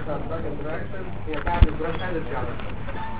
بتاع الدراج انتراكشن هي بعد الدراج انرجي على طول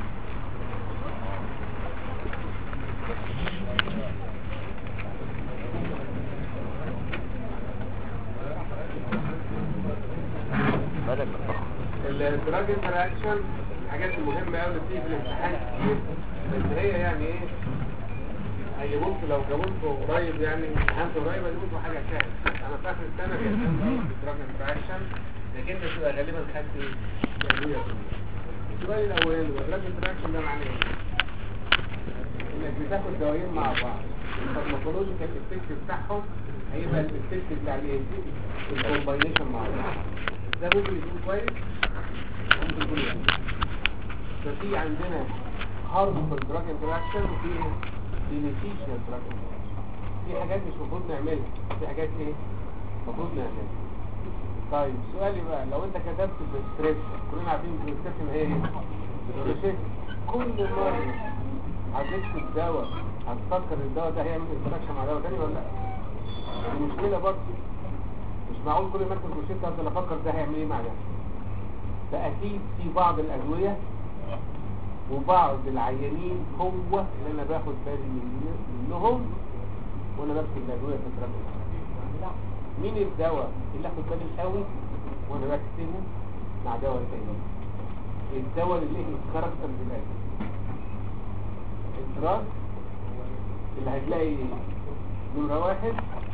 مالك الدراج انتراكشن الحاجات المهمة قوي اللي بتيجي في الامتحان كتير بس هي يعني ايه هيجيبولكوا لو جابولكوا قريب يعني امتحان قريب هيجيبولكوا حاجة سهلة انا في اخر السنة بيهتم قوي بالدراج انتراكشن لكن انت بتبقى غالبا خدت ايه؟ تأمية السؤال الاولاني الدراج انتراكشن ده معناه ايه؟ انك بتاخد دوايين مع بعض الفارماكولوجيكال افكت بتاعهم هيبقى الافكت بتاع الايه؟ الكومباينيشن مع بعض ده ممكن يكون كويس ممكن يكون وحش ففي عندنا هارمفul دراج انتراكشن وفي بينيفيشال دراج انتراكشن في حاجات مش المفروض نعملها في حاجات ايه المفروض نعملها طيب سؤالي بقى لو انت كتبت بريسكريبشن كلنا عارفين البريسكريبشن هي ايه الروشته كل مره هتكتب دواء هتفكر الدواء ده هيعمل انتراكشن مع دواء تاني ولا لا دي مشكله برضه مش معقول كل ما اكتب روشته افضل افكر ده هيعمل ايه مع ده فاكيد في بعض الادويه وبعض العيانين هو اللي انا باخد بالي من- منهم وانا بكتب الادويه في التراكم مين الدواء اللي اخد بالي قوي وانا بكتبه مع دواء تاني الدواء اللي له الكاركتر بتاعته الدراج اللي هتلاقي نمرة واحد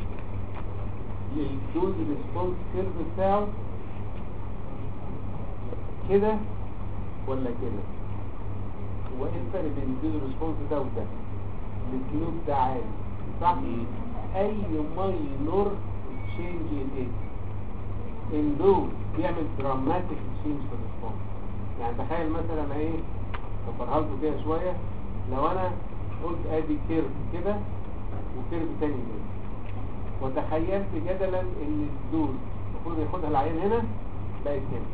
للدوز ريسبونس كيرف بتاعه كده ولا كده هو ايه الفرق بين الدوز ريسبونس ده وده الكيوب ده عالي صح اي ماينور تشينج ان ايه ان دول بيعمل دراماتيك تشينج في الريسبونس يعني تخيل مثلا ايه كبرها لكم كده شويه لو انا قلت ادي كيرف كده وكيرف تاني كده وتخيلت جدلا ان الدوز المفروض ياخدها العيان هنا بقت هنا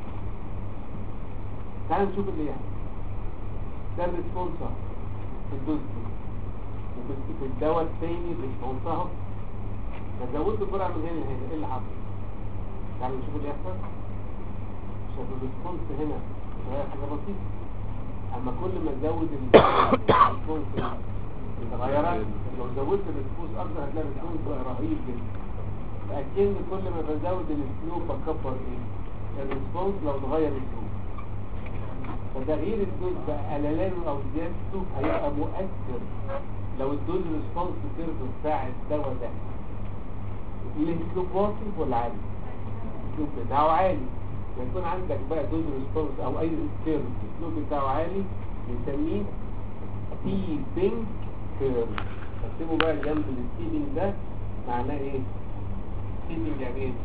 تعال نشوف اللي يعني ده الريسبونس اهو في الدوز دي وفي في الدواء الثاني الريسبونس اهو فزودت الجرعه من هنا لهنا ايه اللي حصل؟ تعالوا نشوف اللي يحصل شايف الريسبونس هنا هي حاجه بسيطه اما كل ما تزود الريسبونس اتغيرت لو زودت الريسبونس اكتر هتلاقي الريسبونس بقى رهيب جدا فاكن كل ما بزود السلوب بكبر ايه الريسبونس لو اتغير السلوب فتغيير الدوز بقى قللانه او زيادته هيبقى مؤثر لو الدوز ريسبونس كيرف بتاع الدواء ده الاسلوب واطي ولا عالي الاسلوب بتاعه عالي يكون عندك بقى دوز ريسبونس او اي كيرف الاسلوب بتاعه عالي بنسميه ستيبنج كيرف اكتبوا بقى جنب الستيبنج ده معناه ايه ستيبنج يعني ايه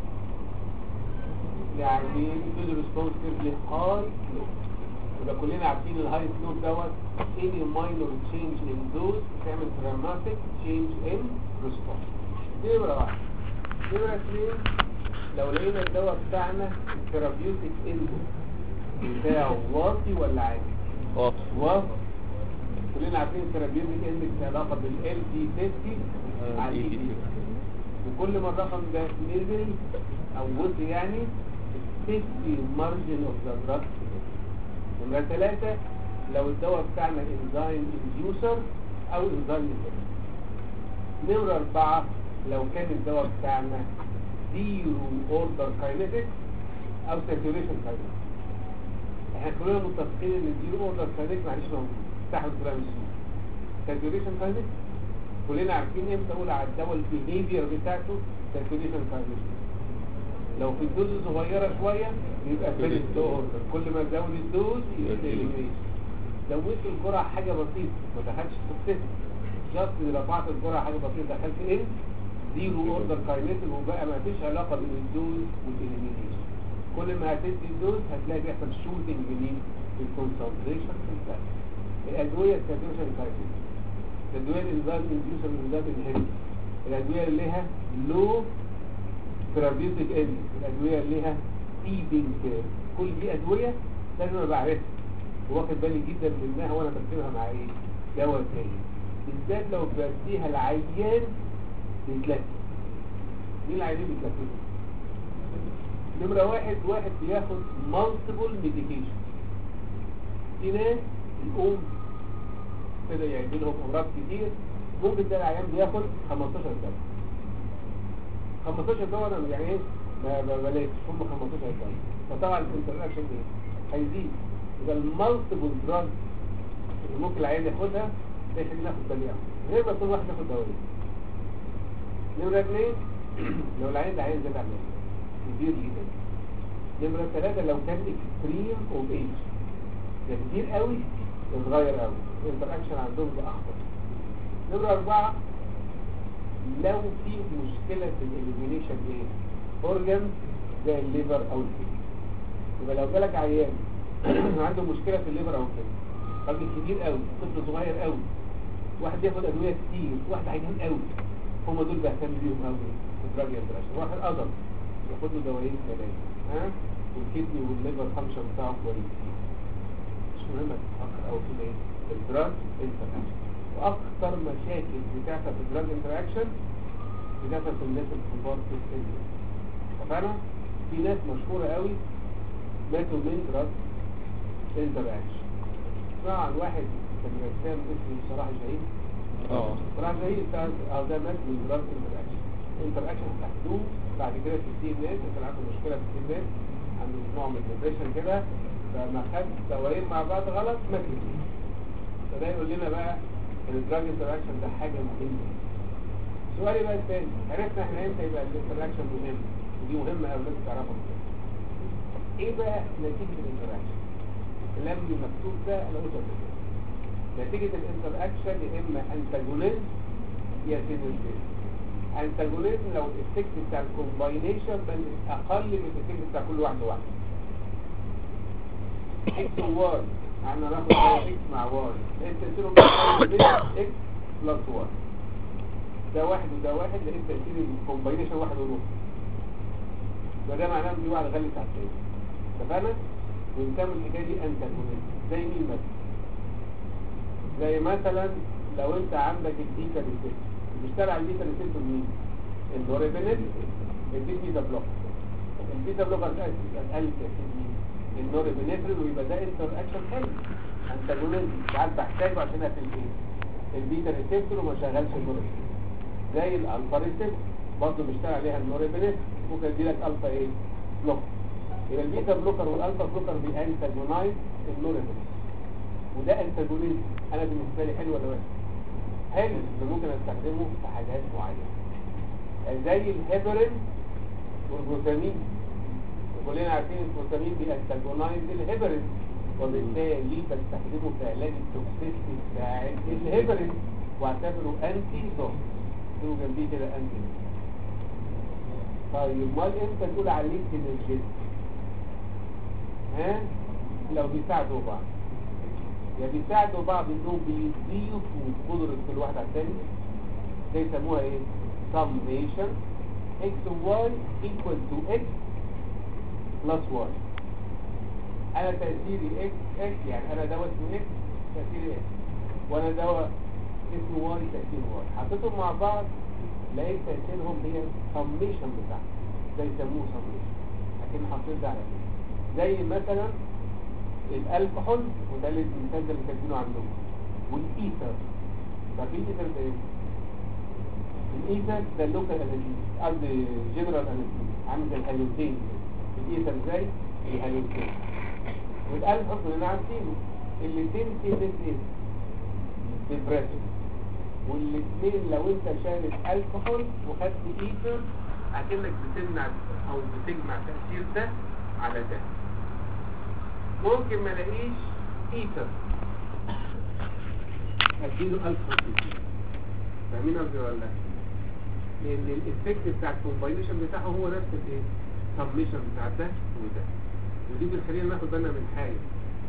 يعني الدوز ريسبونس كيرف له هاي سلوب يبقى كلنا عارفين الهاي سلوب دوت any minor change in dose تعمل dramatic change in response دي نمرة واحد نمرة اثنين لو لقينا الدواء بتاعنا الثيرابيوتيك اندو بتاعه واطي ولا عالي؟ واطي واطي كلنا عارفين الثيرابيوتيك اندكس علاقة بالال دي 50 مع الاي دي وكل ما الرقم ده نزل او وطي يعني السيفتي مارجن اوف ذا دراج نمرة ثلاثة لو الدواء بتاعنا انزيم انديوسر او انزيم نمرة أربعة لو كان الدواء بتاعنا زيرو اوردر كاينيتكس او ساتوريشن كاينيتكس احنا كلنا متفقين ان الزيرو اوردر كاينيتكس معلش موجود تحت كلها مش ساتوريشن كاينيتكس كلنا عارفين امتى اقول على الدواء البيهيفير بتاعته ساتوريشن كاينيتكس لو في الدوز صغيرة شوية يبقى فيرست اوردر كل ما تزود الدوز يبقى اليمينيشن زودت الجرعة حاجة بسيطة ما دخلتش في السيستم جاست رفعت الجرعة حاجة بسيطة دخلت ايه زيرو اوردر كاينيتك وبقى ما فيش علاقة بين الدوز والاليمينيشن كل ما هتدي الدوز هتلاقي بيحصل شوتنج منين الكونسنتريشن في الدم الادوية الساتوريشن كاينيتك الادوية الانزيم انديوسر الانزيم انهبيتور الادوية اللي لها لو ثيرابيوتيك اند الادويه اللي ليها تيبنج كل دي ادويه لازم ابقى عارفها واخد بالي جدا منها وانا بكتبها مع ايه دواء تاني بالذات لو بديها العيان بيتلكك مين العيانين بيتلككوا نمرة واحد واحد بياخد multiple medication في ناس يقوم كده يعمل لهم امراض كتير ممكن تلاقي العيان بياخد 15 دواء 15 دواء انا يعني ايه ما ما بلاش هم 15 دواء فطبعا الانتراكشن ايه هيزيد يبقى المالتيبل دراج اللي ممكن العيان ياخدها ده يخلينا ناخد بالي غير ما كل واحد ياخد دواء نمرة اثنين لو العيان ده عيان زاد عن كبير جدا نمرة ثلاثة لو كان اكستريم اوف ايج ده كتير قوي يتغير قوي الانتراكشن عندهم ده اخطر نمرة أربعة لو في مشكلة في الإليمينيشن ايه اورجان زي الليفر أو الكلى يبقى لو جالك عيان عنده مشكلة في الليفر أو الكلى راجل كبير قوي طفل صغير قوي واحد ياخد أدوية كتير واحد عيان قوي هم دول بهتم بيهم قوي في الدراج انتراكشن واحد أضل ياخد له دوايين ثلاثة ها والكدني والليفر فانكشن بتاعه كويس مش مهم تفكر قوي في ايه الدراج انتراكشن واكثر مشاكل بتحصل في الدراج انتراكشن بتحصل في الناس الكبار في السن فانا في ناس مشهوره قوي ماتوا من دراج انتراكشن اسمع عن واحد كان رسام اسمه صلاح جاهين اه صلاح جاهين بتاع اه ده مات من دراج انتراكشن انتراكشن تحدوه بعد كده في السي ناس كان عنده مشكله في السي ناس عنده نوع من الديبريشن كده فما خد دوايين مع بعض غلط مات الاثنين فده يقول لنا بقى ان الدراج انتراكشن ده حاجه مهمه سؤالي بقى الثاني عرفنا احنا امتى يبقى الانتراكشن مهم ودي مهمه قوي لازم تعرفها كده. ايه بقى نتيجه الانتراكشن الكلام اللي مكتوب ده انا قلته قبل كده. نتيجه الانتراكشن يا اما انتاجونيزم يا سينرجيزم انتاجونيزم لو الافكت بتاع الكومباينيشن بل اقل من الافكت بتاع كل واحد لوحده اكس وواي انا ناخد اكس مع واي انت تسيرهم اكس بلس واي ده واحد وده واحد لقيت تأثير الكومباينيشن واحد ونص وده معناه ان في واحد غلس على التاني اتفقنا؟ ونسمي الحكايه دي انتاجونيزم زي مين مثلا؟ زي مثلا لو انت عندك البيتا ريسيبتور بيشتغل على البيتا ريسيبتور مين؟ النورابينيل البيتا بيتا بلوك البيتا بلوك هتقل تأثير مين؟ النورابينيفرين ويبقى ده انتر اكشن حلو انتاجونيزم ساعات بحتاجه عشان اقفل ايه؟ البيتا ريسيبتور وما شغلش النورابينيل زي الالفا ريسيبتور برضه بيشتغل عليها النورابينيفرين ممكن يدي لك الفا ايه؟ بلوك يبقى البيتا بلوكر والالفا بلوكر بيانتاجونايز النورابينيفرين وده انتاجونيزم انا بالنسبه لي حلو ولا وحش حلو اللي ممكن استخدمه في حاجات معينه زي الهيبرين والجلوتامين كلنا عارفين الجلوتامين بيانتاجونايز الهيبرين وبالتالي بستخدمه في علاج التوكسيستي بتاع الهيبرين واعتبره انتي دوت تقول جنبيه كده انتي طيب امال امتى تقول عليه سينرجيست ها لو بيساعدوا بعض يا بيساعدوا بعض انهم بيضيفوا قدرة كل واحد على الثاني ده يسموها ايه summation x y equal to x plus y انا تأثيري x x يعني انا دواء اسمه x تأثيري x وانا دواء اسمه y تأثير y حطيتهم مع بعض لقيت تأثيرهم هي summation بتاعهم ده يسموه summation لكن حطيت ده على كده زي مثلا الالكحول وده اللي المثال ده اللي كاتبينه عندهم والايثر فاكرين الايثر ده ايه؟ الايثر ده اللوكال انستيزيا قصدي جنرال انستيزيا عامل زي الهالوتين الايثر زي الهالوتين والالكحول كلنا عارفينه الاثنين في ايه؟ ديبريشن والاثنين لو انت شارب الكحول وخدت ايثر اكنك بتمنع او بتجمع تاثير ده على ده ممكن ما الاقيش ايثر اديله الفا فاهمين قصدي ولا لا؟ لان الافكت بتاع الكومباينيشن بتاعه هو نفس الايه سميشن بتاع ده وده ودي بتخلينا ناخد بالنا من حاجه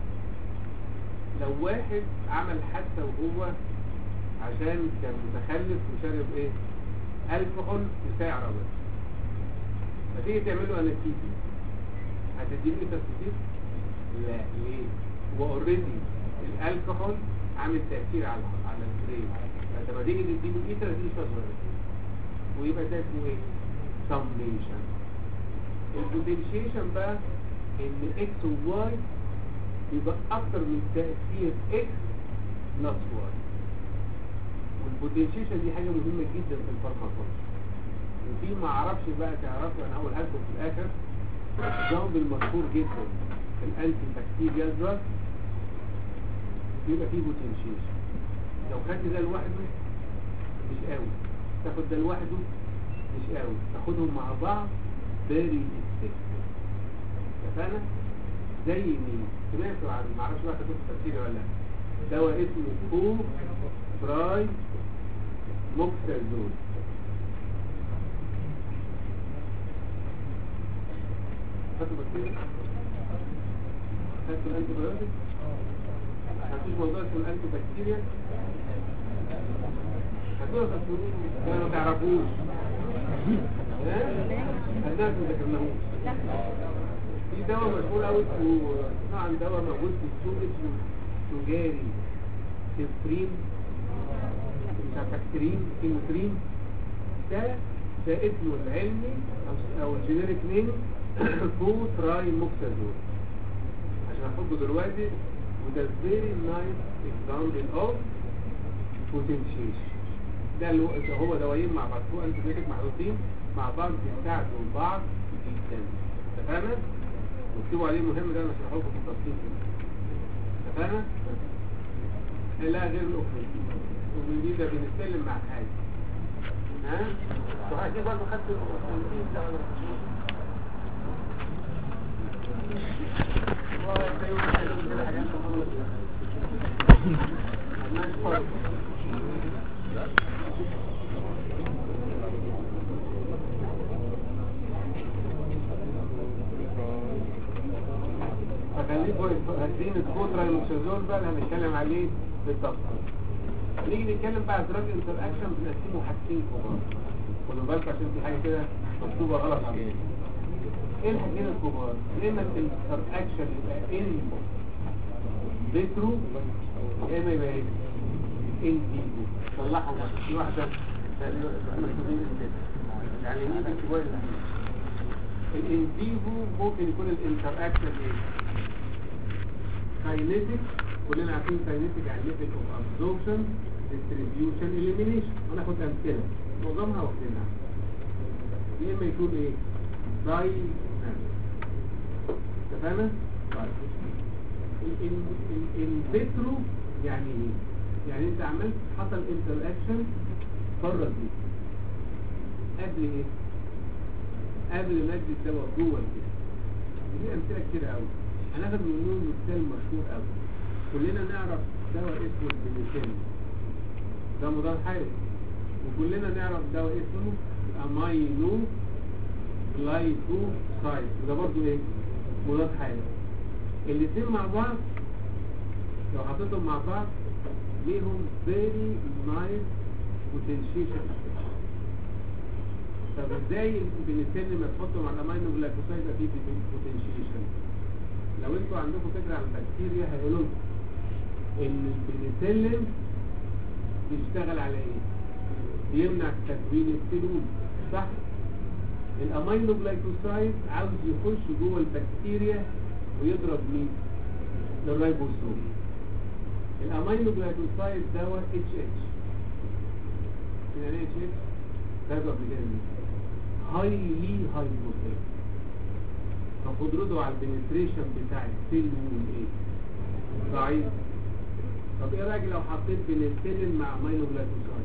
لو واحد عمل حادثه وهو عشان كان متخلف وشارب ايه الكحول في ساعه بس فتيجي تعمل له انستيزيا هتديله تسكيت لا ليه هو اوريدي الكحول عامل تاثير على على البرين فلما تيجي تديله ايتر دي صغيره ويبقى ده اسمه ايه سميشن البوتنشيشن بقى ان اكس وواي يبقى اكتر من تأثير اكس ناقص واي والبوتنشيشن دي حاجة مهمة جدا في الفارماكولوجي وفي ما اعرفش بقى تعرفوا انا هقولها لكم في الاخر الجامب المشهور جدا في الانتي بكتيريا دراج يبقى فيه بوتنشيشن لو خدت ده لوحده مش قوي تاخد ده لوحده مش قوي تاخدهم مع بعض فيري افكتيف اتفقنا زي مين سمعتوا عن معرفش بقى خدتوا تفسير ولا لا دواء اسمه كو براي موكسازول خدتوا تفسير خدتوا الانتي بايوتيك مفيش موضوع اسمه الانتي بكتيريا هتقولوا تفسيرين ده ما تعرفوش ها؟ الناس ما ذكرناهوش في دواء مشهور قوي اسمه اسمع عن دواء موجود في السوق اسمه تجاري سيفرين مش عارف كريم كيموترين ده ده اسمه العلمي او او الجينيريك نيم فو تراي موكسازول عشان احطه دلوقتي وده فيري نايس اكزامبل اوف بوتنشيشن ده اللي هو ده هو دوايين مع بعض هو انتبيوتيك محطوطين مع بعض بيساعدوا بعض جدا اتفقنا؟ واكتبوا عليه مهم ده انا هشرحه لكم بالتفصيل كده اتفقنا؟ لا غير الاوكسجين الاوكسجين ده بنتكلم مع حاجه ها؟ وهذه برضه خدت الاوكسجين ده ولا فخليكوا هاتين الكودرا المكسازول بقى اللي هنتكلم عليه بالتفصيل نيجي نتكلم بقى على دراج انتر اكشن بنقسمه حاجتين كبار خدوا بالكم عشان في حاجه كده مكتوبه غلط عندنا ايه الحاجتين الكبار يا اما الانتر اكشن يبقى ان فيترو يا اما يبقى ايه ان فيفو صلحوا بقى في واحده يعني مين كويس الان فيفو ممكن يكون الانتر اكشن ايه كاينيتيك كلنا عارفين كاينيتيك يعني ليفل اوف ابزوربشن ديستريبيوشن اليمينيشن هناخد امثله معظمها واخدينها يا اما يكون ايه داي تمام طيب الفيترو يعني ايه يعني انت عملت حصل انتر اكشن بره الجسم قبل ايه قبل ما ادي الدواء جوه الجسم دي امثله كتير قوي هناخد منهم مثال مشهور قوي كلنا نعرف دواء اسمه البنسلين ده مضاد حيوي وكلنا نعرف دواء اسمه امينو جلايكوسايد وده برضه ايه مضاد حيوي الاثنين مع بعض لو حطيتهم مع بعض ليهم very nice potentiation طب ازاي البنسلين لما تحطه مع الامينو جلايكوسايد يبقى فيه potentiation لو انتوا عندكم فكرة عن البكتيريا هيقولوا لكم ان البنسلين بيشتغل على ايه بيمنع تكوين السيلول صح الامينو جلايكوسايد عاوز يخش جوه البكتيريا ويضرب مين الرايبوسوم الامينو جلايكوسايد دواء اتش اتش يعني ايه اتش اتش ده قبل كده هايلي هايبوثيك فقدرته على البنتريشن بتاع السيل وول ايه ضعيف طب ايه رايك لو حطيت بنسلين مع امينو جلايكوسايد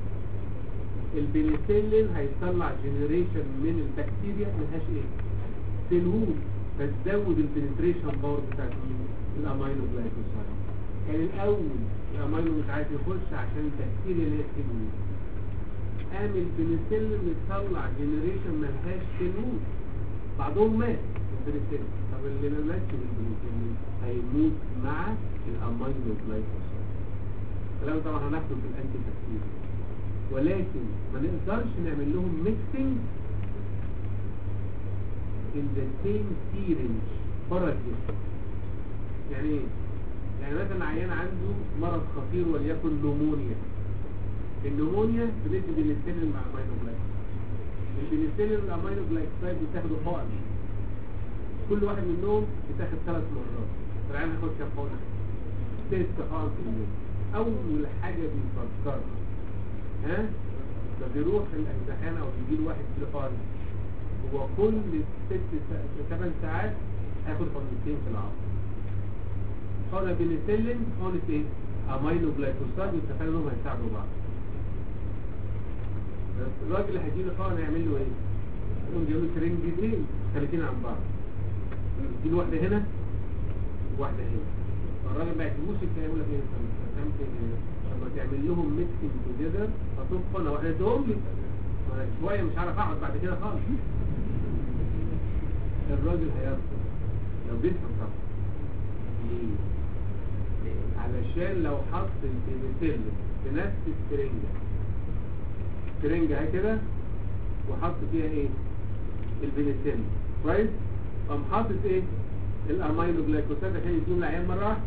البنسلين هيطلع جنريشن من البكتيريا ملهاش ايه سيل وول فتزود البنتريشن باور بتاعت الامينو جلايكوسايد كان الاول الامينو مش عايز يخش عشان البكتيريا اللي هي سيل وول قام البنسلين يطلع جنريشن ملهاش سيل وول بعضهم مات البنسلين طب اللي ما ماتش بالبنسلين هيموت مع الامينو جلايكوسايد الكلام طبعا هناخده في الانتي بكتيريا ولكن ما نقدرش نعمل لهم ميكسنج in the same syringe بره الجسم يعني ايه؟ يعني مثلا عيان عنده مرض خطير وليكن نمونيا النمونيا بندي بنسلين مع امينو جلايكوسايد البنسلين والامينو جلايكوسايد بتاخدوا حقن كل واحد منهم بتاخد ثلاث مرات العيان هياخد كام حقنه ست حقن في اليوم اول حاجه بيفكرها ها ده بيروح الامتحان او بيجي له واحد كيلو حقن هو كل ست ثمان ساعات هياخد حقنتين في العصر حقنه بنسلين حقنه ايه امينو جلايكوسايد والتفاعل انهم هيساعدوا بعض الراجل اللي هيجي له حقن هيعمل له ايه يقوم جايب له سرنجتين مختلفين عن بعض دي له واحده هنا وواحده هنا فالراجل ما يعجبوش الكلام يقول لك ايه انت فهمت لما تعمل لهم ميكسنج توجذر هتبقى انا واحده تقوم لي أنا شويه مش عارف اقعد بعد كده خالص الراجل هيرفض لو بيفهم طبعا ليه؟ علشان لو حط البنسلين في نفس السرنجه سرنجه اهي كده وحط فيها ايه البنسلين كويس قام حاطط ايه الامينو جلايكوسيد عشان يديهم العيان مره واحده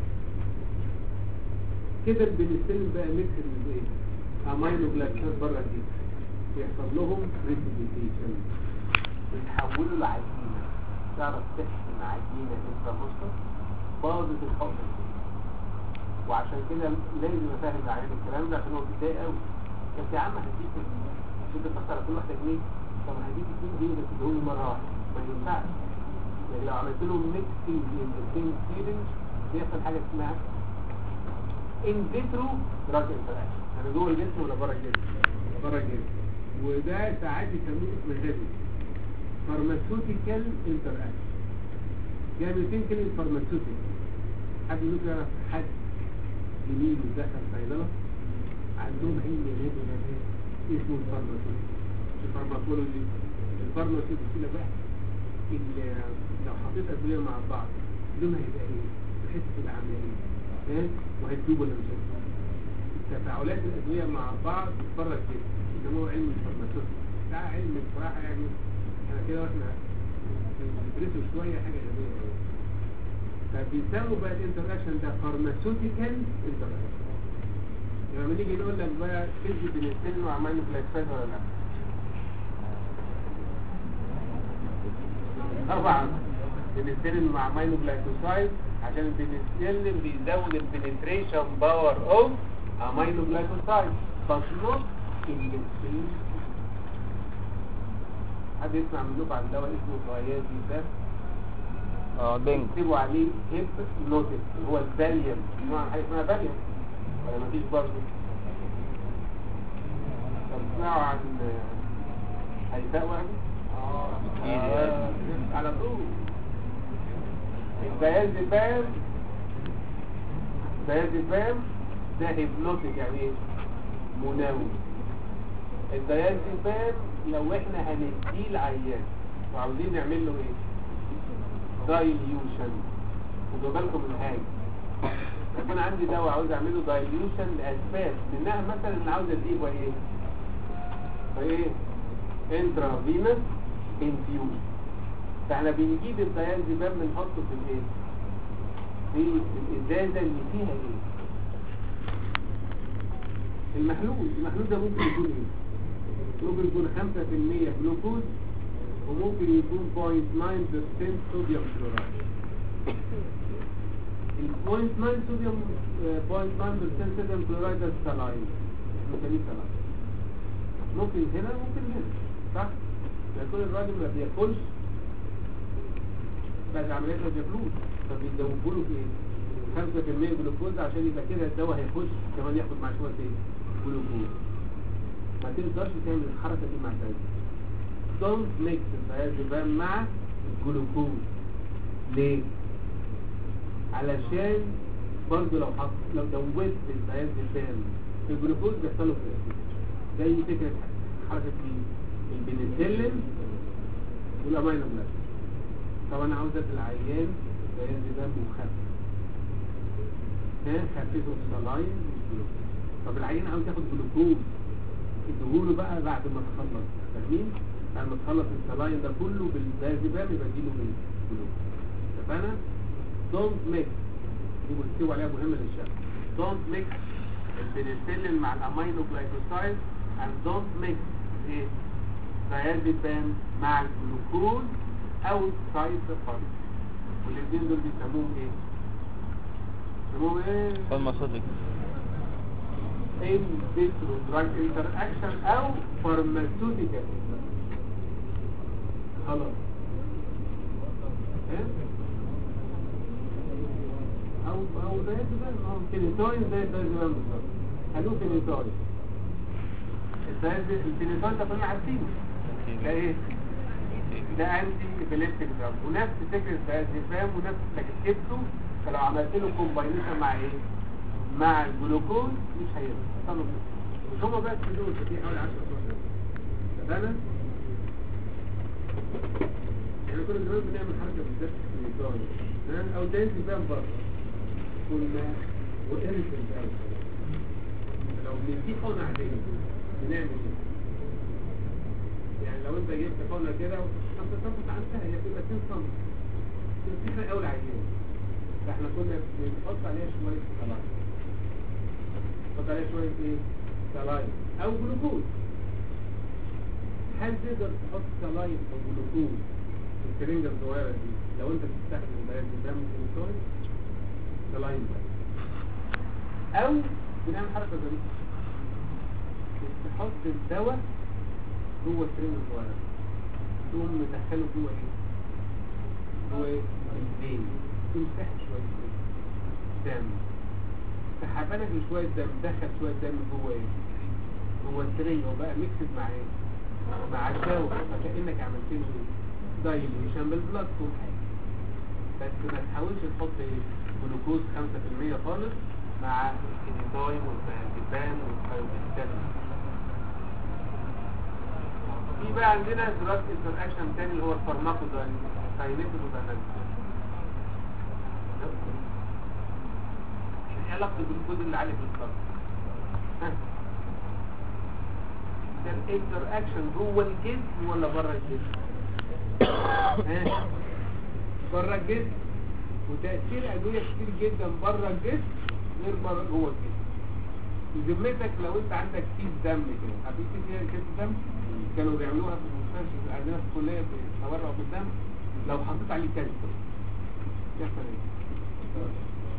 كده البنسلين بقى ميكس ايه امينو جلايكوسيد بره الجسم يحصل لهم ريبليكيشن يتحولوا لعجينه تعرف تحسن عجينه انترموستر باظت الحقن وعشان كده لازم افهم العيان الكلام ده عشان هو بيتضايق قوي بس يا عم هديك مش انت بتخسر على كل واحده جنيه طب هديك 2 جنيه بس ادوني مره واحده ما ينفعش يعني لو عملت له ميكسنج الاثنين سيرنج بيحصل حاجه اسمها ان فيترو دراج انتراكشن يعني جوه الجسم ولا بره الجسم بره الجسم وده ساعات يسموه اسم غبي فارماسيوتيكال انتراكشن كلمتين كلمه فارماسيوتيكال حد منكم يعرف حد زميله دخل صيدله عندهم علم غير غير اسمه الفارماسيوتيكال الفارماكولوجي الفارماسيوتيكال بقى اللي لو حطيت ادويه مع بعض لونها هيبقى ايه تحس بالعمليه ايه وهتدوب ولا مش هتدوب تفاعلات الادويه مع بعض بره كده يسموه علم الفارماسيوتيكال ده علم بصراحه يعني انا كده واحنا بندرسه شويه حاجه غبيه قوي فبيسموا بقى الانتراكشن ده فارماسيوتيكال انتراكشن لما نيجي نقول لك بقى تدي بنسلين وعملنا فلاكسات ولا لا طبعا بنسلين مع ماينو جلايكوسايد عشان البنسلين بيزود البنتريشن باور اوف امينو جلايكوسايد بس نوت البنسلين حد يسمع منكم عن دواء اسمه فيازي ده اه بنج يكتبوا عليه هيب نوتس اللي هو الفاليوم نوع حاجه اسمها فاليوم ولا مفيش برضه طب تسمعوا عن هيفاء وهبي آه، على طول البيازيبام البيازيبام ده هيبنوتيك يعني ايه مناوي الديازيبام لو احنا هنديه العيان وعاوزين نعمل له ايه دايليوشن خدوا بالكم من حاجه يكون عندي دواء عاوز اعمله دايليوشن لاسباب منها مثلا انا عاوز اديه هو ايه ايه انترافينس انفيوز فاحنا بنجيب الديازيبام بنحطه في الايه في الازازه اللي فيها ايه المحلول المحلول ده ممكن يكون ايه ممكن يكون 5% جلوكوز وممكن يكون 0.9% صوديوم كلورايد ال 0.9 صوديوم آه، 0.9% صوديوم كلورايد ده سلاين بنسميه سلاين ممكن هنا ممكن هنا صح؟ يكون الراجل ما بياكلش بعد عمليات ما بياكلوش فبيدوبوا له في ايه 5% جلوكوز عشان يبقى كده الدواء هيخش كمان ياخد مع شويه ايه جلوكوز ما تقدرش تعمل الحركه دي مع الدواء don't mix الديازيبام مع الجلوكوز ليه؟ علشان برضه لو حط لو دوبت الديازيبام في الجلوكوز بيحصل له كده زي فكره حركه مين؟ البنسلين والامينو بلاك طب انا عاوز ادي العيان الديازيبام مخفف ها خففه بسلاين مش جلوكوز طب العيان عاوز ياخد جلوكوز اديهوله بقى بعد ما تخلص فاهمين؟ بعد ما تخلص السلاين ده كله بالدازيبام يبقى اديله ايه؟ جلوكوز اتفقنا؟ دونت ميكس دي بتكتبوا عليها مهمه للشاب دونت ميكس البنسلين مع الامينو جلايكوسايد and don't mix ايه؟ diazepam مع الجلوكوز outside the body والاثنين دول بيسموهم ايه بيسموهم ايه فارماسيوتيك ان فيترو دراج انتر اكشن او فارماسيوتيكال خلاص إيه؟ او او زي ده او فينيتوين زي ده زمان بالظبط خلوه فينيتوين الفينيتوين ده كلنا عارفينه ده ايه ده انتي ابيليبتيك دراج ونفس فكره الدازيبام ونفس تركيبته فلو عملت له كومباينيشن مع ايه مع الجلوكوز مش هينفع طبعا مش هما بس دول في حوالي 10 12 احنا كنا زمان بنعمل حركه بالذات في النظام او دازيبام برضه كنا وإرسل قوي لو بندي حقنة عادية بنعمل ايه؟ يعني لو انت جبت حقنة كده وانت تنفس عنها هي بتبقى 2 سم تنفيخها قوي العيان فاحنا كنا بنحط عليها شوية سلايم نحط عليها شوية ايه؟ سلايم او جلوكوز هل تقدر تحط سلايم او جلوكوز في السرنجة الصغيرة دي لو انت بتستخدم بيان دم كيميكالي سلايم بس او بنعمل حركة ظريفة تحط الدواء جوه السرنجة الصغيرة تقوم مدخله جوه ايه؟ جوه الفين تمسح شوية دم سحبانك شوية دم دخل شوية دم جوه ايه؟ جوه السرنجة وبقى ميكسد مع ايه؟ مع الدواء فكأنك عملت له ايه؟ دايليشن بالبلاد كل حاجة بس ما تحاولش تحط ايه؟ جلوكوز 5% خالص مع الكينيتاين والبان والفايوبيستان في بقى عندنا دراج انتر اكشن تاني اللي هو الفارماكوداين كاينيتيك ودايناميك ايه علاقة بالجلوكوز اللي عالي في الضغط ده الانتر اكشن جوه الجسم ولا بره الجسم ها بره الجسم وتأثير أدوية كتير جدا بره الجسم غير بره جوه الجسم بذمتك لو انت عندك كيس دم كده عارفين كيس ايه كيس دم كانوا بيعملوها في المستشفى عندنا في الكليه بيتورعوا في الدم لو حطيت عليه كالسيوم يحصل ايه؟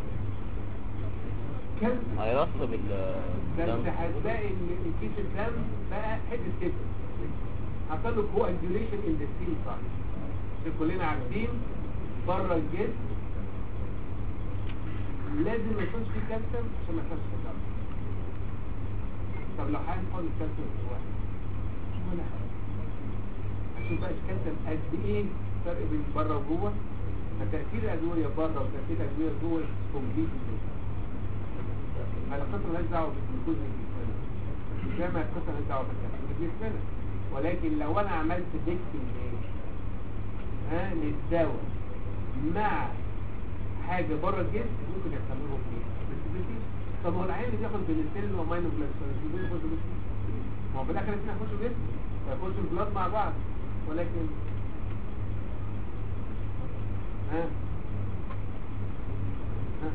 كالسيوم هيرطب ال- ده الدم انت هتلاقي ان كيس الدم بقى حته كده حصل له كواجوليشن ان ذا سيل سايد كلنا عارفين بره الجسم لازم ما يكونش فيه كالسيوم عشان ما يحصلش تكامل طب لو هنحط الكالسيوم في واحد ولا حاجه عشان بقى الكالسيوم قد ايه فرق بين بره وجوه فتأثير الأدوية بره وتأثير الأدوية جوه كومبليت القصة مالهاش دعوة بالجلوكوز اللي في الجسم زي ما القصة مالهاش دعوة بالكالسيوم اللي في جسمنا ولكن لو أنا عملت ديكتنج ها للدواء مع حاجة بره الجسم ممكن يحصل لهم ايه؟ بس طب هو العيان اللي بياخد بنسلين وماينو بلاستيك بياخد بنسلين ما هو في الاخر الاثنين هيخشوا جسم هيخشوا البلاد مع بعض ولكن ها ها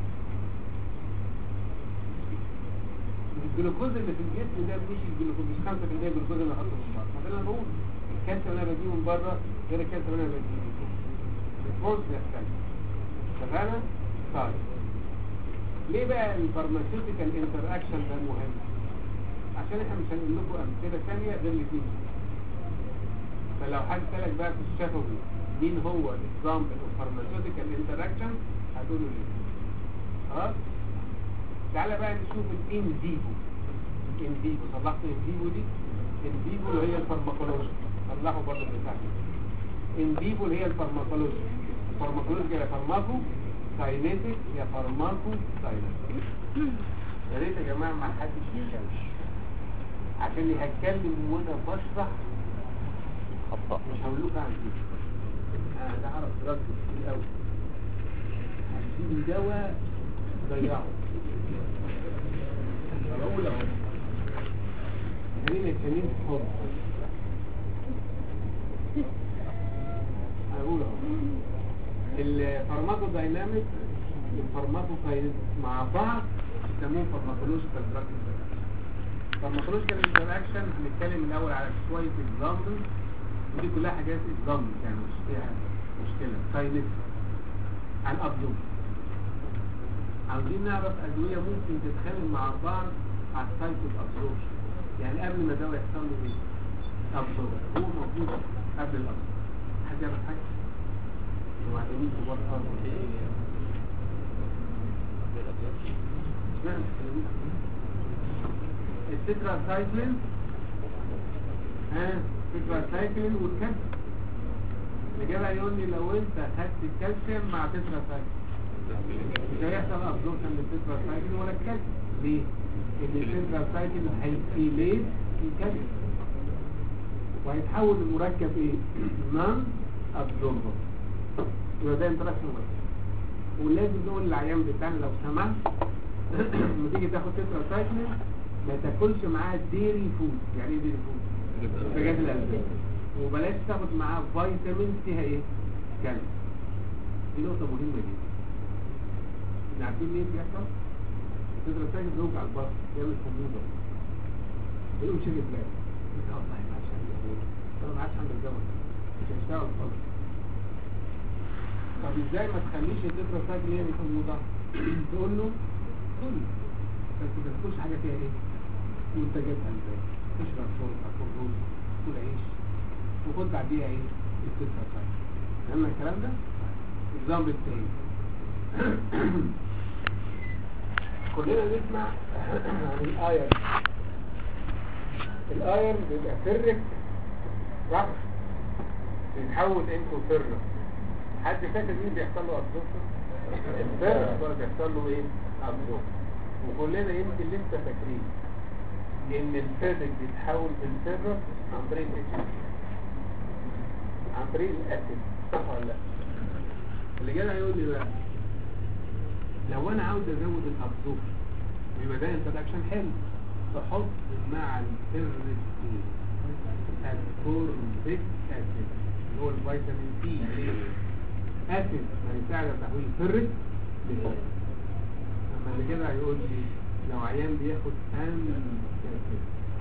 الجلوكوز اللي في الجسم ده مش الجلوكوز مش 5% الجلوكوز اللي حاطه من بره ما ده اللي انا بقول الكالسيوم اللي انا بديه من بره غير الكالسيوم اللي انا بديه من جوه الريسبونس بيختلف اتفقنا؟ طيب ليه بقى الفارماسيوتيكال انتر اكشن ده مهم؟ عشان احنا مش هنقول لكم امثله ثانيه غير الاثنين فلو حد سالك بقى في الشفوي مين هو اكزامبل اوف فارماسيوتيكال انتر اكشن هتقولوا ليه خلاص تعالى بقى نشوف الان فيفو الان فيفو طلعت الان فيفو دي ان فيفو اللي هي الفارماكولوجي طلعوا برضه بتاعتي ان فيفو اللي هي الفارماكولوجي الفارماكولوجي يا فارماكو كاينيتك يا فارماكو كاينيتك يا ريت يا جماعه ما حدش يتكلم عشان اللي هتكلم وانا بشرح خطأ مش هقول لكم عن ايه انا ده اعرف رد كتير قوي عايزين دواء ضيعه بقول اهو خلينا نتكلم في حب هقول اهو الفارماكو دايناميك والفارماكو مع بعض يسموهم فارماكولوجيكال دراج فارماكولوجيكال انتراكشن هنتكلم الاول على شويه اكزامبل ودي كلها حاجات اكزامبل يعني مش فيها مشكله كاينيتك عن ابزورب عاوزين نعرف ادويه ممكن تتخانق مع بعض على السايت ابزوربشن يعني قبل ما الدواء يحصل له ايه ابزورب هو موجود قبل الابزورب حد يعرف حاجه وبعدين كبار خالص نعم التترا سايكلين ها تترا سايكلين والكالسيوم الإجابة يقول لي لو أنت خدت الكالسيوم مع تترا سايكلين مش هيحصل أبزوربشن للتترا سايكلين ولا الكالسيوم ليه؟ إن التترا سايكلين هيكتيليت الكالسيوم وهيتحول المركب إيه؟ نون أبزوربر يبقى ده انتراكشن مركب ولازم نقول للعيان بتاعنا لو سمحت لما تيجي تاخد تترا سايكلين ما تاكلش معاها ديري فود يعني ايه ديري فود منتجات الالبان وبلاش تاخد معاها فيتامين فيها ايه كالسيوم دي نقطه مهمه جدا احنا عارفين ليه بيحصل تقدر تاكل زوج على البطن يعمل حموضه يقوم شيل بلاك لا والله ما عادش عندي حموضه انا ما عادش عندي الجوع مش هيشتغل خالص طب ازاي ما تخليش التترا سايكل يعمل حموضه تقول له كل بس ما تاكلش حاجه فيها ايه منتجات البان تشرب شرب تاكل رز تاكل عيش وخد بعديها ايه التترا سايكل فهمنا الكلام ده اكزامبل تاني كلنا نسمع عن الايرن الايرن بيبقى فرك صح بيتحول انتو فرك حد فاكر مين بيحصل له ابزوربشن الفرق برضه بيحصل له ايه ابزوربشن وكلنا يمكن لسه فاكرين ان الفاتك بيتحول بالفرق عن طريق الاتش عن طريق الاسيد صح ولا لا اللي جاي هيقول لي بقى لو انا عاوز ازود الابزوربشن يبقى ده انتراكشن حلو تحط مع الفيرست الكوربيك اسيد اللي هو الفيتامين سي اسيد ما يساعد على تحويل الفرد لفوق اما اللي كده هيقول لي لو عيان بياخد انتاسيد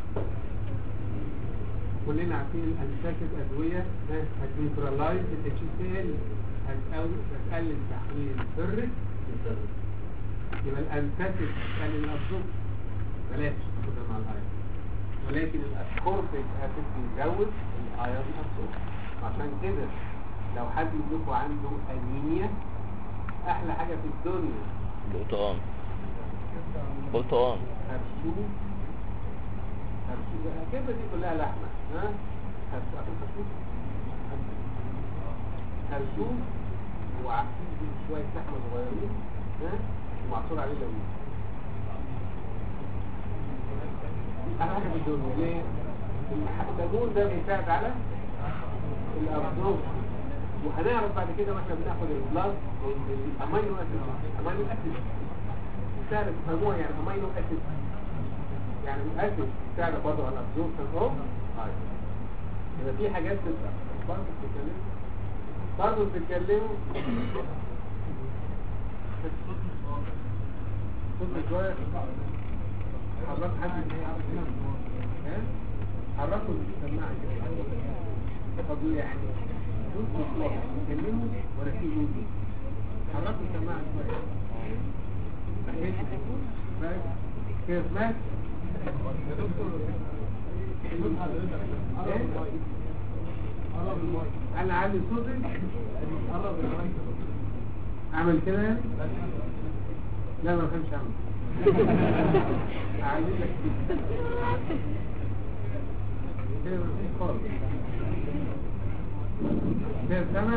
كلنا عارفين الانتاسيد ادويه هتنيوترلايز الاتش سي ال هتقلل تحويل الفرد لفرد يبقى الانتاسيد هتقلل الابزورب بلاش تاخدها مع الايرون ولكن الاسكوربيك اسيد بيزود الايرون ابزورب عشان كده لو حد منكم عنده انيميا احلى حاجه في الدنيا برتقان برتقان هرشوه هرشوه كده دي كلها لحمه ها هرشوه هرشوه وعصير شويه لحمه صغيرين ها ومعصور عليه ليمون احلى حاجه في الدنيا ليه؟ الليمون ده بيساعد على الابزوربشن وهنعرف بعد كده مثلا بناخد البلاس الامينو اسيد امينو اسيد بتساعد تفهموها يعني امينو اسيد يعني الاسيد بتساعد برضه على الابزوربشن اوف ايرون يبقى في حاجات بتبقى برضه بتتكلموا برضه بتتكلموا صوت شويه حرك حد حركوا السماعه كده طب يعني يكلموا ولا في نودي حركوا السماعة شوية بس كيف مات انا عالي صوتي اعمل كده يعني لا ما كانش اعمل عايزين لك كده ما فيش خالص كيف سمع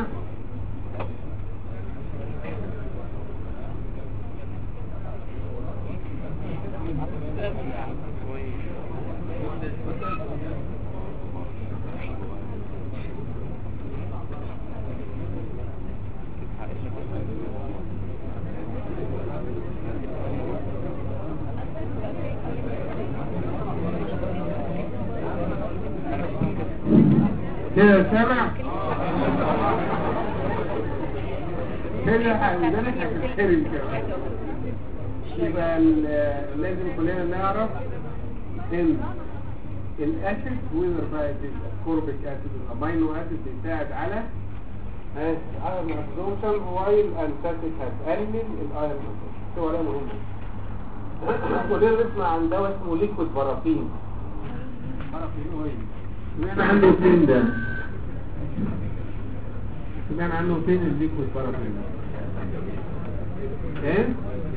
كده سمع كده عندنا هتتحرم كمان يبقى ال- لازم كلنا نعرف ان الاسيد ويذر بقى الكوربيك اسيد الامينو اسيد بيساعد على ها ايرون ابزوربشن وايل انتاتيك هتقلل الايرون ابزوربشن سوى ولا مهم كلنا نسمع عن دواء اسمه ليكويد بارافين بارافين اويل سمعنا عنه فين ده سمعنا عنه فين الليكويد بارافين ايه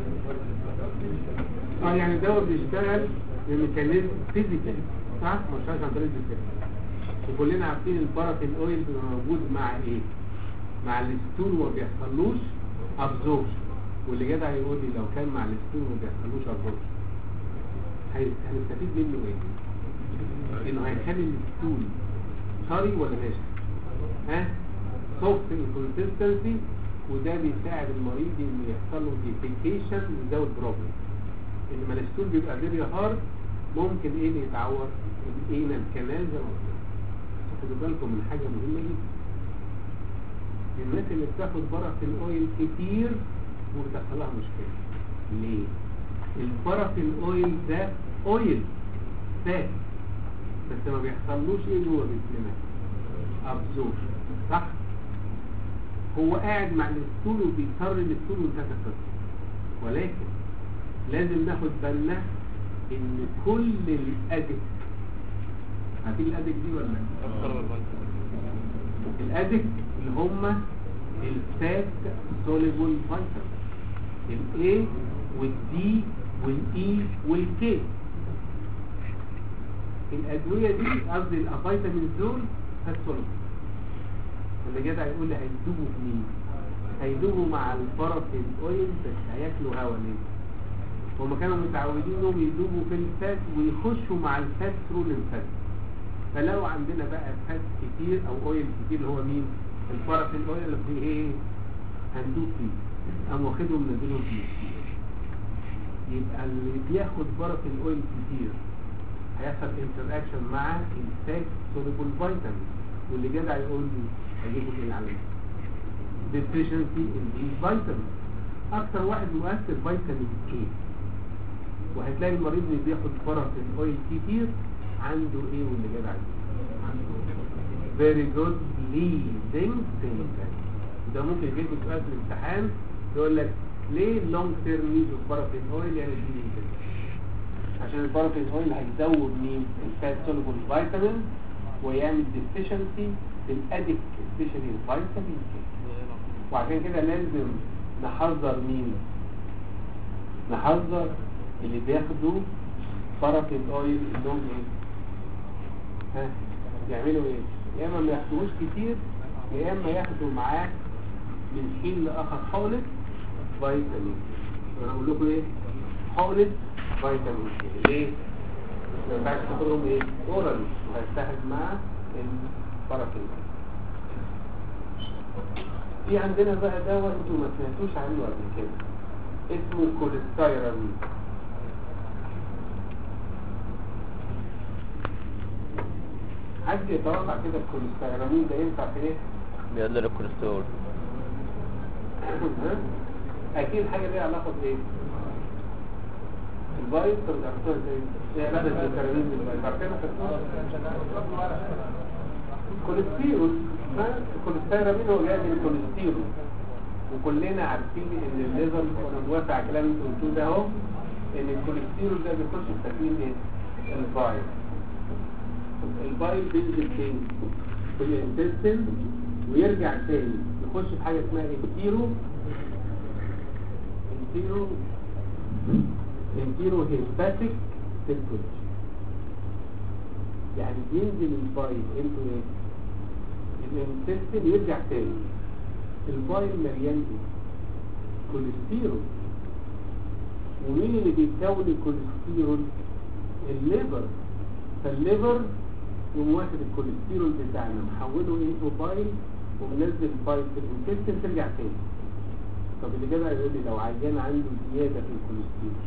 اه يعني دواء بيشتغل بميكانيزم فيزيكال صح ما بيشتغلش عن طريق الفيزيكال وكلنا عارفين البارافين اويل بيبقى موجود مع ايه مع الستول وما بيحصلوش ابزوربشن واللي جدع يقول لي لو كان مع الستول وما بيحصلوش ابزوربشن هنستفيد منه ايه انه هيخلي الستول طري ولا ناشف ها سوفت انكونسستنسي وده بيساعد المريض انه يحصل له ديفيكيشن ويزود بروبلم انما الستول بيبقى فيري هارد ممكن ايه اللي يتعور الاينال كانال زي ما قلنا خدوا بالكم من حاجه مهمه جدا الناس اللي بتاخد بارافين اويل كتير وبتحصل لها مشكله ليه البارافين اويل ده اويل فات بس ما بيحصلوش ايه جوه جسمنا ابزور صح هو قاعد مع الستول وبيكرر الستول وانتهت القصه ولكن لازم ناخد بالنا ان كل الادك عارفين الادك دي ولا لا الادك اللي هم الفات سوليبل فيتامين الاي والدي والاي والكي الادويه دي قصدي الفيتامين دول فات سوليبل اللي جدع يقول لي هيدوبوا في مين هيدوبوا مع البارافين اويل بس هياكلوا هوا ليه هما كانوا متعودين انهم يدوبوا في الفات ويخشوا مع الفات ثرو الفات فلو عندنا بقى فات كتير او اويل كتير اللي هو مين البارافين اويل اللي فيه ايه هندوب فيه قام واخدهم نزلهم فيه يبقى اللي بياخد بارافين اويل كتير هيحصل انتر اكشن مع الفات سوليبل فيتامين واللي جدع يقول لي هيجيبوا ايه العلامه deficiency in these vitamins اكتر واحد مؤثر فيتامين كي وهتلاقي المريض اللي بياخد بارافين اويل كتير عنده ايه واللي جدع عنده very good bleeding symptoms ده ممكن يجيب سؤال في الامتحان يقول لك ليه long term use of paraffin oil يعني bleeding symptoms عشان البارافين اويل هيزود مين الفات soluble فيتامين ويعمل deficiency في الادك especially الفيتامين كي وعشان كده لازم نحذر مين نحذر اللي بياخدوا بارافين اويل انهم ايه ها يعملوا ايه يا اما ما ياخدوش كتير يا اما ياخدوا معاه من حين لاخر حولة فيتامين انا اقول لكم ايه حولة فيتامين كي ليه ما ينفعش تاخدهم ايه اورال وهيستهد مع البارافين في عندنا بقى دواء انتوا ما سمعتوش عنه قبل كده اسمه كوليستيرامين حد يتوقع كده الكوليستيرامين ده ينفع في ايه؟ بيقلل الكوليسترول ها؟ اكيد حاجه ليها علاقه بايه؟ الفايروس طب عرفتوها ازاي؟ ايه علاقه الكوليستيرامين بالفايروس؟ عارفينها خدتوها؟ كوليسترول ها؟ الكوليستيرامين هو جاي من الكوليسترول وكلنا عارفين ان الليفر وانا موافق على الكلام اللي انتوا قلتوه ده اهو ان الكوليسترول ده بيخش في تكوين ايه؟ الفايروس البايل بينزل فين في الانتستين ويرجع تاني يخش في حاجه اسمها انتيرو انتيرو انتيرو هيباتيك سيركوليشن يعني بينزل البايل انتو ايه الانتستين يرجع تاني البايل مليان ايه كوليسترول ومين اللي بيكون الكوليسترول الليفر فالليفر يقوم واخد الكوليسترول بتاعنا محوله انتو بايل ومنزل بايل في الانتستين ترجع تاني طب اللي جدع يقول لي لو عيان عنده زيادة في الكوليسترول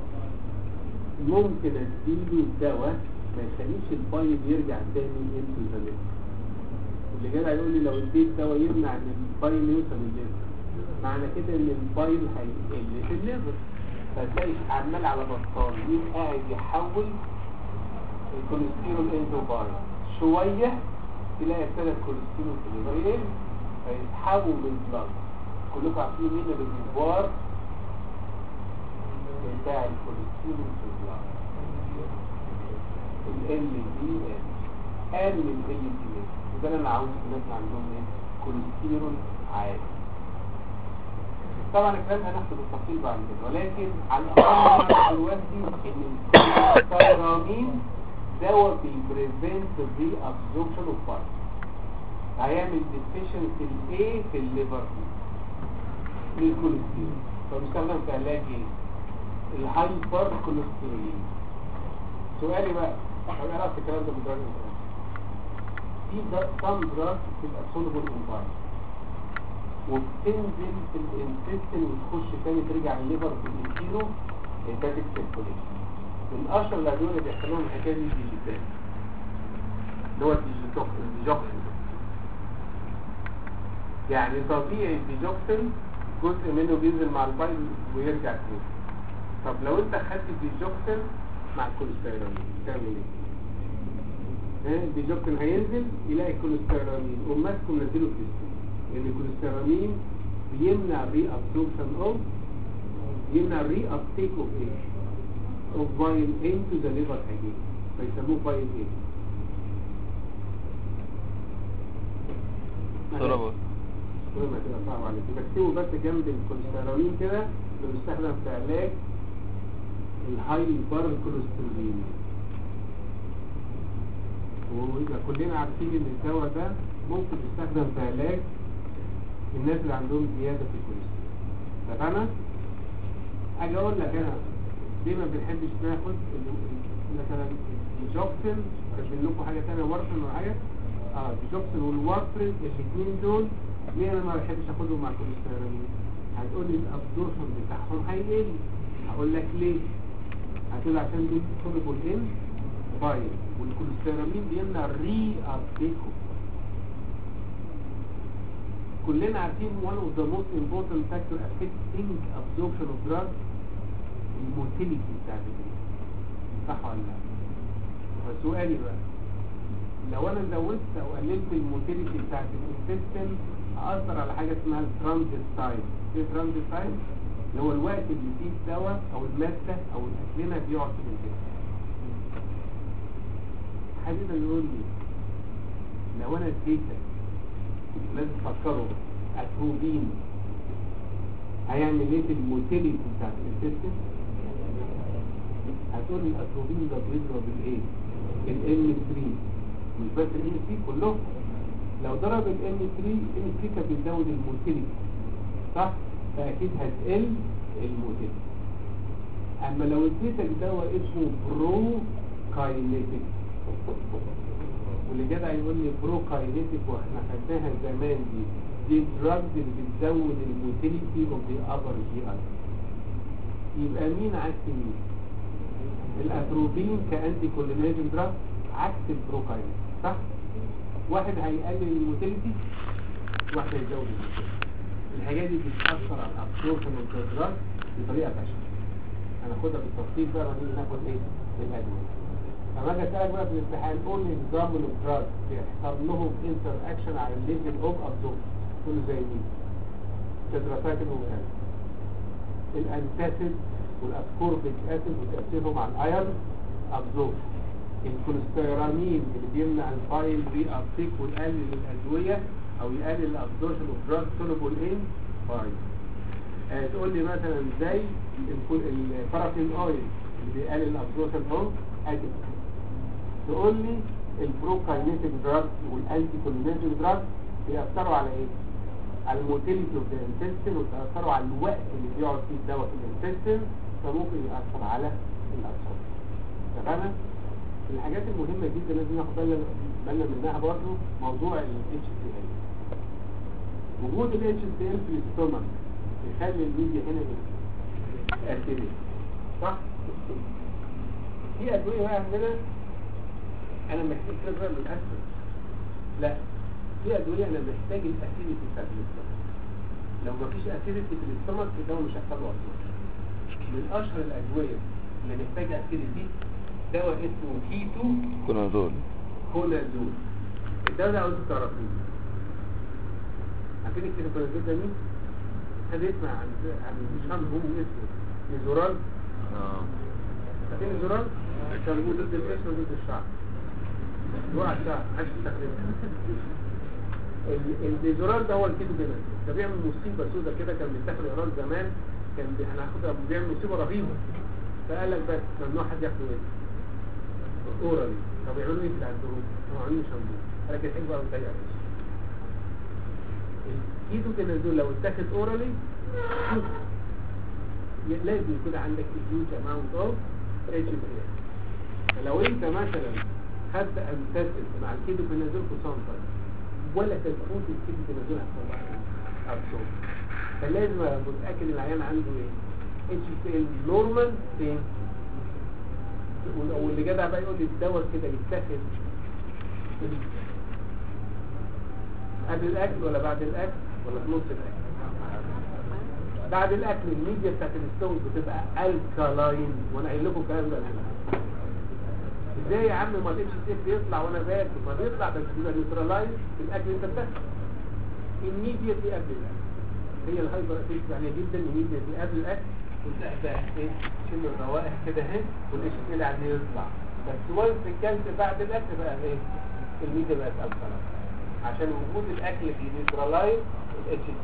ممكن اديله دواء ما يخليش البايل يرجع تاني انتو ذا ليفر واللي جدع يقول لي لو اديت دواء يمنع ان البايل يوصل للليفر معنى كده ان البايل هيقل في الليفر فتلاقي عمال على بطال مين قاعد يحول الكوليسترول انتو بايل شوية تلاقي ابتدى الكوليسترول في الليفر يقل فيسحبوا من البلد كلكم عارفين مين الريزرفوار بتاع الكوليسترول في البلد ال دي قال من ال دي وده اللي انا عاوز الناس اللي عندهم ايه كوليسترول عالي طبعا الكلام هناخده بالتفصيل بعد كده ولكن على الاقل نعرف دلوقتي ان الثيرامين دواء بيبريفنت الري ابزوربشن اوف فاير هيعمل ديفيشنسي الايه في الليفر للكوليسترول فبيستخدم في علاج ايه الهايبر كوليسترولين سؤالي بقى انا اعرف الكلام ده بالدرجه في سام دراج بتبقى سولوبل ان فاير وبتنزل في الانتستين وتخش تاني ترجع الليفر في الانتيرو هيباتيك سيركوليشن من اشهر الادويه اللي بيحصل لهم الحكايه دي الديجيتال اللي هو الديجوكسين يعني طبيعي الديجوكسين جزء منه بينزل مع البايل ويرجع تاني طب لو انت خدت الديجوكسين مع الكوليسترول تعمل ايه؟ الديجوكسين هينزل يلاقي الكوليسترول يقوم ماسكه منزله في الجسم لان الكوليسترول بيمنع الري ابسوربشن اوف يمنع الري ابتيك اوف ايه اوف باين انتو ذا ليفر اجين فيسموه باين ايه سربة مهم هتبقى صعب عليك بكتبه بس جنب الكوليسترول كده اللي بيستخدم في علاج الهايبر كوليسترولين ويبقى كلنا عارفين ان الدواء ده ممكن يستخدم في علاج الناس اللي عندهم زيادة في الكوليسترول اتفقنا؟ اجي اقول لك انا ليه ما بنحبش ناخد ال- مثلا الجوكسن كاتبين لكم حاجه ثانيه وارفرين ولا حاجه اه الجوكسن والوارفرين الاثنين دول ليه انا ما بحبش اخدهم مع الكوليسترول هتقول لي الابزوربشن بتاعهم هيقل هقول لك ليه هتقول عشان دول سوليبل ان بايل والكوليسترول بيمنع الري ابتيكو كلنا عارفين one of the most important factor affecting absorption of drugs الموتيليتي بتاعت الجسم صح ولا لا؟ فسؤالي بقى لو انا زودت او قللت الموتيليتي بتاعت الانتستين هأثر على حاجه اسمها الترانزيت تايم ايه الترانزيت تايم؟ اللي هو الوقت اللي فيه الدواء او الماده او الاكلمه بيقعد في الجسم حد يقدر يقول لي لو انا اديتك لازم تفكروا اتروبين هيعمل ايه في الموتيليتي بتاعت الانتستين هتقول لي الاتروبين ده بيضرب الايه الام 3 مش بس الام 3 كلهم لو ضرب الام 3 الام 3 كانت بتزود الموتيليتي صح فاكيد هتقل الموتيليتي اما لو اديتك دواء اسمه برو كاينيتيك واللي جدع يقول لي برو كاينيتيك واحنا خدناها زمان دي دي دراجز اللي بتزود الموتيليتي اوف ذا ابر جي اي يبقى مين عكس مين الاتروبين كانتي كولينيزم دراج عكس البروكاين صح واحد هيقلل الموتيليتي واحد هيزود الموتيليتي الحاجات دي بتاثر على الابسوربشن اوف ذا دراج بطريقه فاشله هناخدها بالتفصيل بقى ونيجي ناخد ايه الادويه لما اجي اسالك بقى في الامتحان قول لي اكزامبل اوف دراج بيحصل لهم انتر اكشن على الليفل اوف ابسوربشن تقول له زي مين تدراسات وكذا الانتاسيد والاسكوربيك اسيد وتاثيرهم على الايرن ابزوربشن الكوليسترامين اللي بيمنع الفايل ري ابتيك ويقلل الادويه او يقلل الابزوربشن اوف دراج سولوبل ان فايل آه تقول لي مثلا زي البارافين اويل اللي بيقلل الابزوربشن اوف اديت تقول لي البروكاينيتيك دراج والانتي كولينيزم دراج بيأثروا على ايه؟ على الموتيليتي اوف ذا انتستين وبيأثروا على الوقت اللي بيقعد فيه الدواء في الانتستين فممكن يأثر على الأبصار تمام؟ الحاجات المهمة جدا لازم ناخد بالنا بالنا منها برضه موضوع ال HCl وجود ال HCl في الاستومك يخلي الميديا هنا ايه؟ أسيدي صح؟ في أدوية بقى عندنا أنا محتاج كده من الأسفل لا في أدوية أنا محتاج الأسيديتي بتاعت الاستومك لو مفيش أسيديتي في الاستومك الدواء مش هيحصل له أصلا من أشهر الأدوية اللي محتاج أسيديتي دواء اسمه كيتو كونازول كونازول الدواء ده عاوزكم تعرفوه عارفين الكيتوكونازول ده مين؟ حد يسمع عن عن شامبو اسمه نيزورال اه عارفين نيزورال؟ شامبو ضد القشر وضد الشعر يوقع الشعر محدش يستخدمه ال- النيزورال ده هو الكيتوكونازول ده بيعمل مصيبه سودة كده كان بيتاخد ايران زمان كان بي- انا هاخدها بيعمل مصيبه رهيبه فقال لك بس ممنوع حد ياخده ايه؟ اورالي طب يعملوا ايه في العندهم؟ هم عاملين شامبو قال لك الحلو قوي ضيق الكيتوكونازول لو اتاخد اورالي لازم يكون عندك huge amount of HPA فلو انت مثلا خدت انتاسيد مع الكيتوكونازول في صنفر ولا تفوت الكيتوكونازول هتطلع ابسول فلازم ابقى متاكد العيان عنده ايه HPA نورمال فين وال- واللي جدع بقى يقول لي الدواء كده يتاخد قبل الاكل ولا بعد الاكل ولا في نص الاكل بعد الاكل الميديا بتاعت الستون بتبقى الكالاين وانا قايل لكم الكلام ده قبل. ازاي يا عم ما الاتش سي بيطلع وانا باكل ما بيطلع بس بيبقى نيوترلايز في الاكل اللي انت بتاكله immediately قبل الاكل هي الهايبر افيكت يعني جدا immediately قبل الاكل وتلاقي بقى ايه تشم الروائح كده اهي والاتش سي اللي عمال يطلع بس وانس الكلت بعد الاكل بقى ايه الميديا بقت الكالاين عشان وجود الاكل بينيوترلايز الاتش سي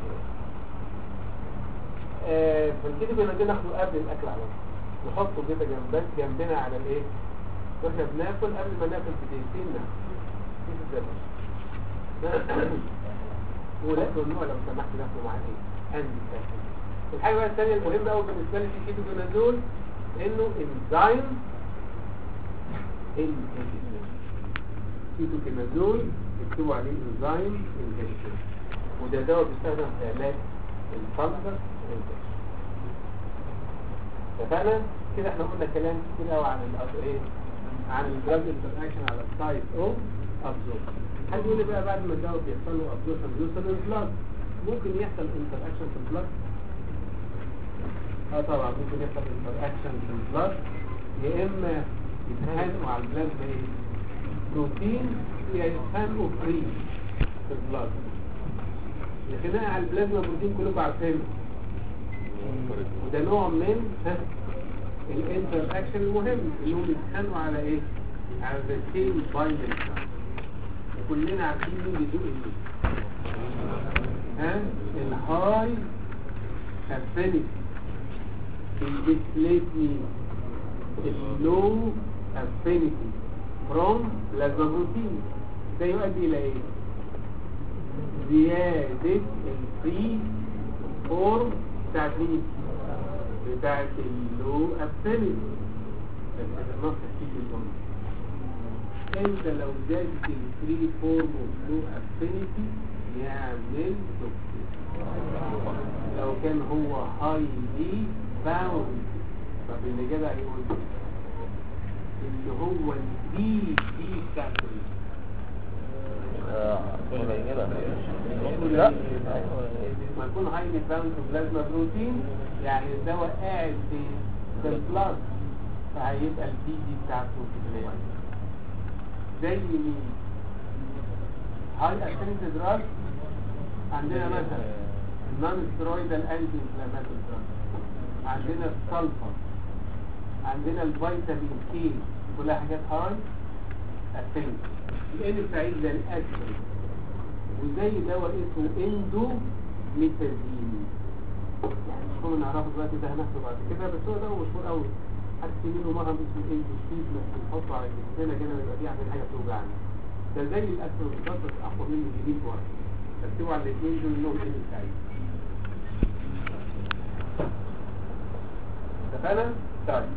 آه، فالكيتو بنادي ناخده قبل الاكل على طول نحطه كده جنب جنبنا على الايه واحنا بناكل قبل ما ناكل بدقيقتين ناكل كيس الدبش ولا ممنوع لو سمحت ناكله مع ايه انتي كافيين الحاجه بقى الثانيه المهمه قوي بالنسبه لي في كيتو بنادول انه انزيم انهبيتور كيتو كينازول يكتبوا عليه انزيم انهبيتور وده دواء بيستخدم في علاج الفانجس انفكشن اتفقنا كده احنا قلنا كلام كتير قوي عن ال ايه عن الدراج انتراكشن على السايت او ابزوربشن حد يقول لي بقى بعد ما الدواء بيحصل له ابزوربشن بيوصل للبلاد ممكن يحصل انتراكشن في البلاد اه طبعا ممكن يحصل انتراكشن في البلاد يا اما يتخانقوا على البلازما ايه بروتين يا يتخانقوا فري في البلاد الخناقه على البلازما بروتين كلكم عارفينه وده نوع من الانتر اكشن المهم اللي هم بيتخانقوا على ايه على ذا سيم بايندنج كلنا عارفين مين بيدوق ايه ها الهاي افينيتي الديسبليت مين اللو افينيتي فروم بلازما بروتين ده يؤدي الى ايه زيادة الفري فورم بتاعت مين؟ بتاعت اللو افينيتي بس النص فيه الجملة انت لو زادت الفري فورم اوف لو افينيتي يعمل توكسيك لو كان هو هايلي باوند طب اللي جدع يقول لي اللي هو الدي دي بتاعته اه كل ما يجيبها لا لا ما يكون هايلي باوند بلازما بروتين يعني الدواء قاعد في في البلاز فهيبقى البي دي بتاعته كده زي مين هاي افينيتي دراج عندنا مثلا النون سترويدال انتي انفلاماتوري دراج عندنا السلفر عندنا الفيتامين كي كلها حاجات هاي افينيتي الان سعيد زي الاسبرين وزي دواء اسمه اندو ميتازين يعني مش كنا نعرفه دلوقتي ده هناخده بعد كده بس هو دواء مشهور قوي حتى منه مرهم اسمه اندو ستيت بنحطه على جسمنا كده بيبقى فيه عامل حاجه بتوجعنا ده زي الاسبرين بالظبط بس اقوى منه بجنيه واحد ركزوا على الاثنين دول لهم اندو سعيد اتفقنا؟ طيب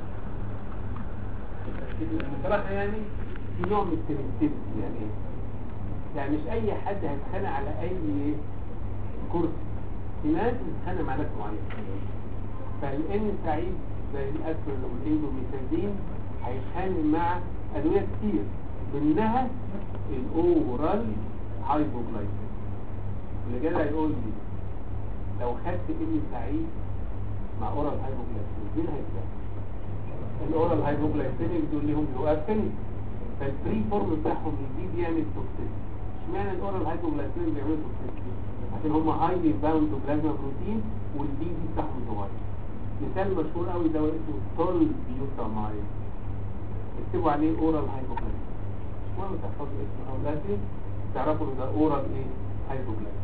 بصراحة يعني في نوع من السلكتيفيتي يعني ايه؟ يعني مش اي حد هيتخانق على اي كرسي في ناس بتتخانق مع ناس معينة فالان سعيد زي الاسبرين والاندوميثازين هيتخانق مع ادوية كتير منها الاورال هايبوجلايسين اللي جاي يقول لي لو خدت ان سعيد مع اورال هايبوجلايسين مين هيتخانق الاورال هايبوجلايسيميك دول ليهم لو افينيتي فالفري فورم بتاعهم يزيد يعمل توكسيك اشمعنى الاورال هايبوجلايسيميا بيعملوا توكسيستي عشان هم هايلي باوند تو بلازما بروتين والبي دي بتاعهم صغير مثال مشهور قوي ده اسمه تول بيوتامايد اكتبوا عليه اورال هايبوجلايسيميا مش مهم تحفظوا اسمه او لازم تعرفوا ان ده اورال ايه هايبوجلايسيميا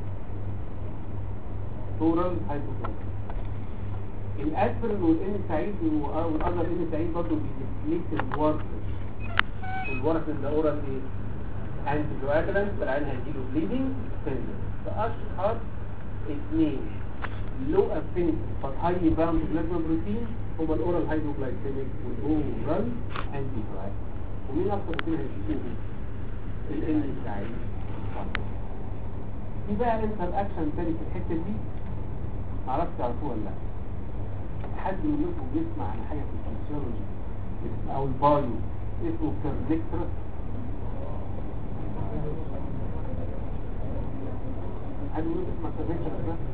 اورال هايبوجلايسيميا الاسبرين والان سعيد والاذر ان سعيد برضه بيديفليكت الورث الورث ده اورال ايه انتي كواجلانت فالعين هيجيله بليدنج سيندروم فاشهر اثنين لو افينيتي فور هاي باوند بلازما بروتين هما الاورال هايدروجلايسيميك والاورال انتي كواجلانت ومين اكتر اثنين هيشوفوه الان سعيد في بقى انتر اكشن تاني في الحته دي معرفش تعرفوه ولا لا حد منكم بيسمع عن حاجه في الفسيولوجي او البايو اسمه كيرنكترس حد يقول اسمع كيرنكترس ده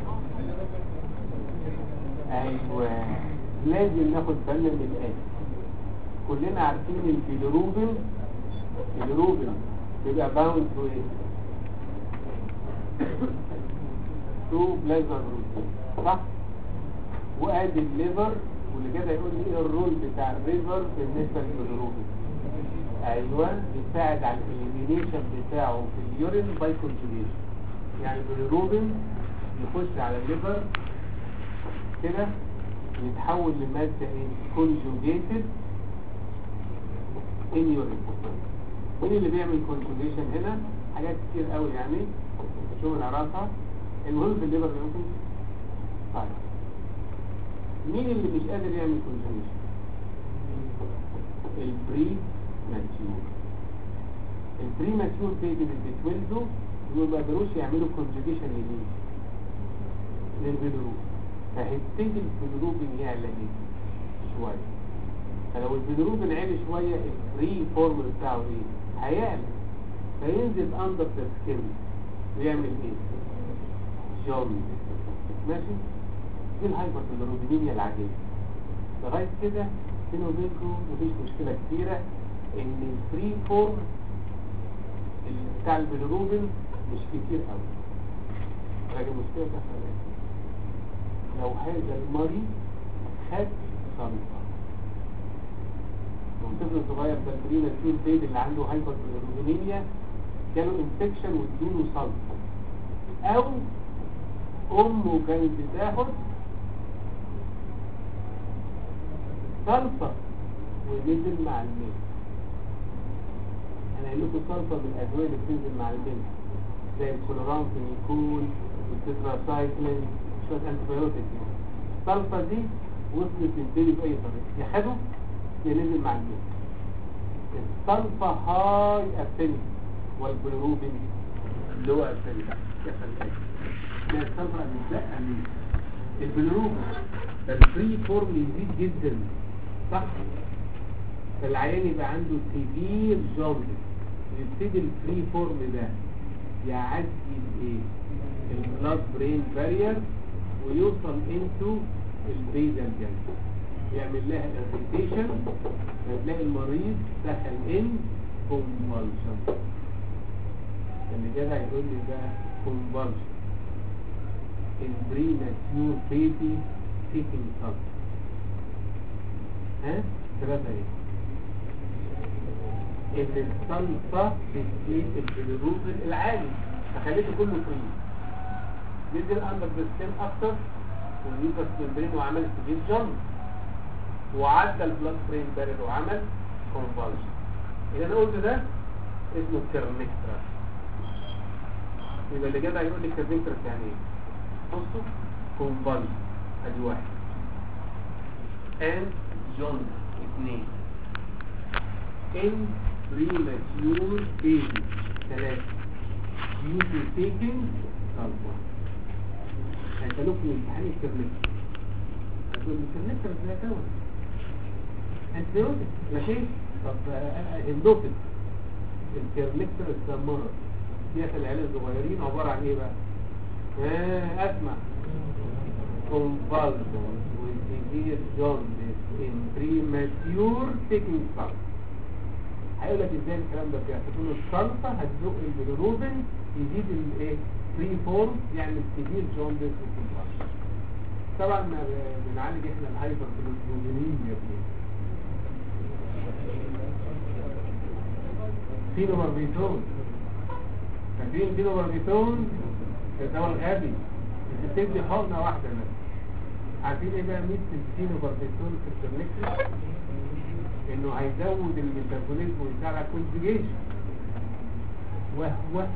ايوه لازم ناخد بالنا من الآتي كلنا عارفين البيلروبين البيلروبين بيبقى باوند تو ايه تو بلازر بروتين صح وادي الليفر واللي كده يقول لي ايه الرول بتاع الليفر بالنسبه للبيلروبين ايوه بيساعد على الاليمينيشن بتاعه في اليورين باي كونجوجيشن يعني البيلروبين يخش على الليفر كده يتحول لماده ايه كونجوجيتد ان يورين مين اللي بيعمل كونجوجيشن هنا حاجات كتير قوي يعني شو نعرفها المهم في الليفر ممكن طيب مين اللي مش قادر يعمل كونجوجيشن البري ماتيور البري ماتيور بيبي اللي بيتولدوا دول ما قدروش يعملوا كونجوجيشن لمين للبيلروب فهيبتدي البيلروبين يعلى ايه شويه فلو البيلروبين عالي شويه الفري فورم بتاعه ايه هيعلى فينزل اندر ذا سكين ويعمل ايه جون ماشي دي الهايبر بيلروبينيميا العاديه لغايه كده بيني وبينكم مفيش مشكله كبيره ان الفري فورم بتاع البيلروبين مش كتير قوي لكن المشكله تحصل ايه لو هذا المريض خد صلفه لو طفل صغير ده البرينا تيول بيبي اللي عنده هايبر بيلروبينيميا جاله انفكشن واديله صلفه او امه كانت بتاخد صلفه ونزل مع الملك انا قايل لكم صلفه من الادويه اللي بتنزل مع الملك زي الكلورامفينيكول والتتراسايكلين شويه انتبيوتيك الصلفه دي وصلت للبيبي باي طريقه يا خده يا نزل مع الملك الصلفه هاي افينيتي والبيروبين لو افينيتي يحصل ايه لا الصلفه بتزق من البيروبين الفري فورم يزيد جدا صح فالعيان يبقى عنده سيفير جوندس يبتدي الفري فورم ده يعدي الايه البلاد برين بارير ويوصل انتو البيزل جلد يعمل لها اريتيشن فتلاقي المريض دخل ان كونفالشن اللي جدع يقول لي ده كونفالشن البريماتيور بيبي تيكينج سب ها ثلاثة ايه ان الصلصة بتزيد البيلروبين العالي فخليته كله فري نزل اندر بالسين اكتر والنيوكاس ممبرين وعمل سجين جن وعدى البلاد برين بارير وعمل كونفالشن اللي انا قلت ده اسمه كيرنكترا يبقى اللي جدع يقول لي كيرنكترا يعني ايه بصوا كونفالشن ادي واحد and جون اثنين in premature baby ثلاثة due to taking sulfur انت لو في الامتحان الكرنكتر هتقول الكرنكتر ازاي كون انتبيوتك ماشي طب اندوتك الكرنكتر السمرة دي في العيال الصغيرين عبارة عن ايه بقى؟ ها اسمع convulsion with severe jaundice in premature taking sulfur هيقول لك ازاي الكلام ده بيحصل له الصلصه هتزق البيلروبين يزيد الايه فري فورم يعمل كبير جوندس وكونفرشن طبعا ما ب- بنعالج احنا الهايبر بلوزمين يا ابني فينوباربيتون فاكرين فينوباربيتون الدواء الغبي بس بتدي حقنه واحده بس عارفين ايه بقى ميزه الفينوباربيتون في الكونكتور انه هيزود الميتابوليزم ويساعد على الكونجيجيشن وهو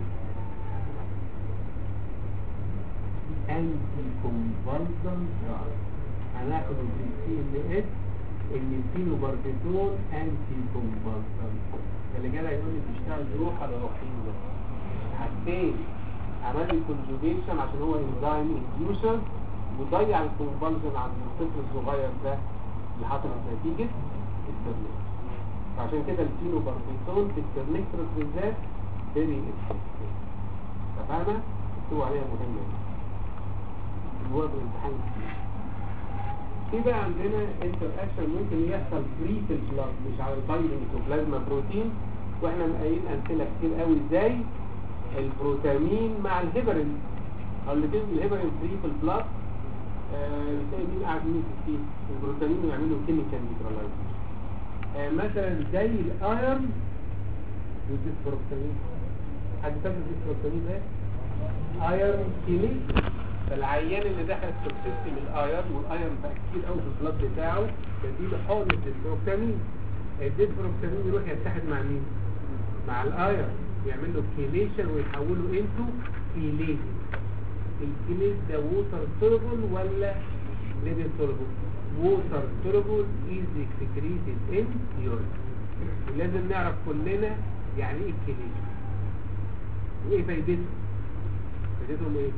انتي كونفالسنت دراج هناخد في السي ام اس ان الفينوباربيتون انتي كونفالسنت اللي جاي يقول لي بيشتغل روح على روحين ده حاجتين عمل لي كونجوجيشن عشان هو انزيم انديوسر وضيع الكونفالسن عند الطفل الصغير ده اللي حصلت نتيجه الترنيك فعشان كده الفينوباربيتون في الترنيكترس بالذات فيري افكتيف فاهمه؟ اكتبوا عليها مهمه دي جوه الامتحان كتير في بقى عندنا انتر اكشن ممكن يحصل فري في البلاد مش على البايندنج تو بلازما بروتين واحنا مقايين امثله كتير قوي ازاي البروتامين مع الهيبرين او الاثنين الهيبرين فري في البلاد آه، بتلاقي مين قاعد مين فيه البروتامين يعملوا كيميكال نيوتراليزيشن آه، مثلا زي الايرن والديسبروكتامين حد فاكر الديسبروكتامين ده؟ ايرن كيمي فالعيان اللي دخل في سيستم الايرن والايرن بقى كتير قوي في البلاد بتاعه بديله حقن الديسبروكتامين الديسبروكتامين يروح يتحد مع مين؟ مع الايرن يعمل له كيليشن ويحوله انتو كيليز الكيليز ده ووتر سولوبل ولا ليبل سولوبل ووتر سولوبل ايزي سكريتد ان يورين ولازم نعرف كلنا يعني ايه الكيليشن وايه فايدته فايدتهم ايه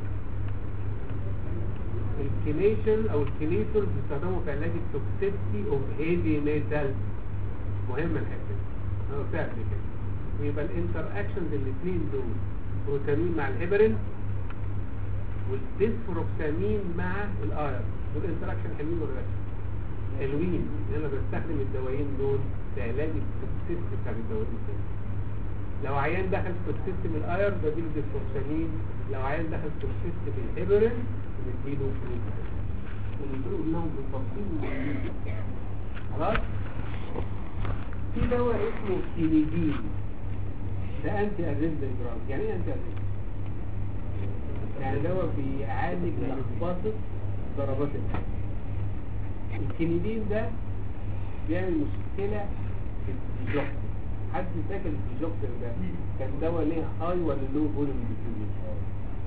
الكيليشن او الكيليتور بيستخدموا في علاج التوكسيسيتي اوف هيفي ميتال مهمه الحته دي انا قلتها قبل كده ويبقى الانتر اكشنز الاثنين دول بروتامين مع الهيبرين والديسبروكسامين مع الاير دول انتر اكشن حلوين ولا لا حلوين انا بستخدم الدوايين دول في علاج التوكسيسيتي بتاع الدوايين دول لو عيان دخل في توكسيسيتي من الاير بديله ديسبروكسامين لو عيان دخل في توكسيسيتي من الهيبرين نديله فلوكس ونديله لهم بالتفصيل والتفصيل. خلاص في دواء اسمه كينيدين ده انتي اريزد دراج يعني ايه انتي اريزد يعني دواء بيعالج لخبطه ضربات القلب الكينيدين ده بيعمل مشكلة في الديجوكسين حد فاكر الديجوكسين ده كان دواء ليه هاي ولا لو فوليوم ديستريبيوشن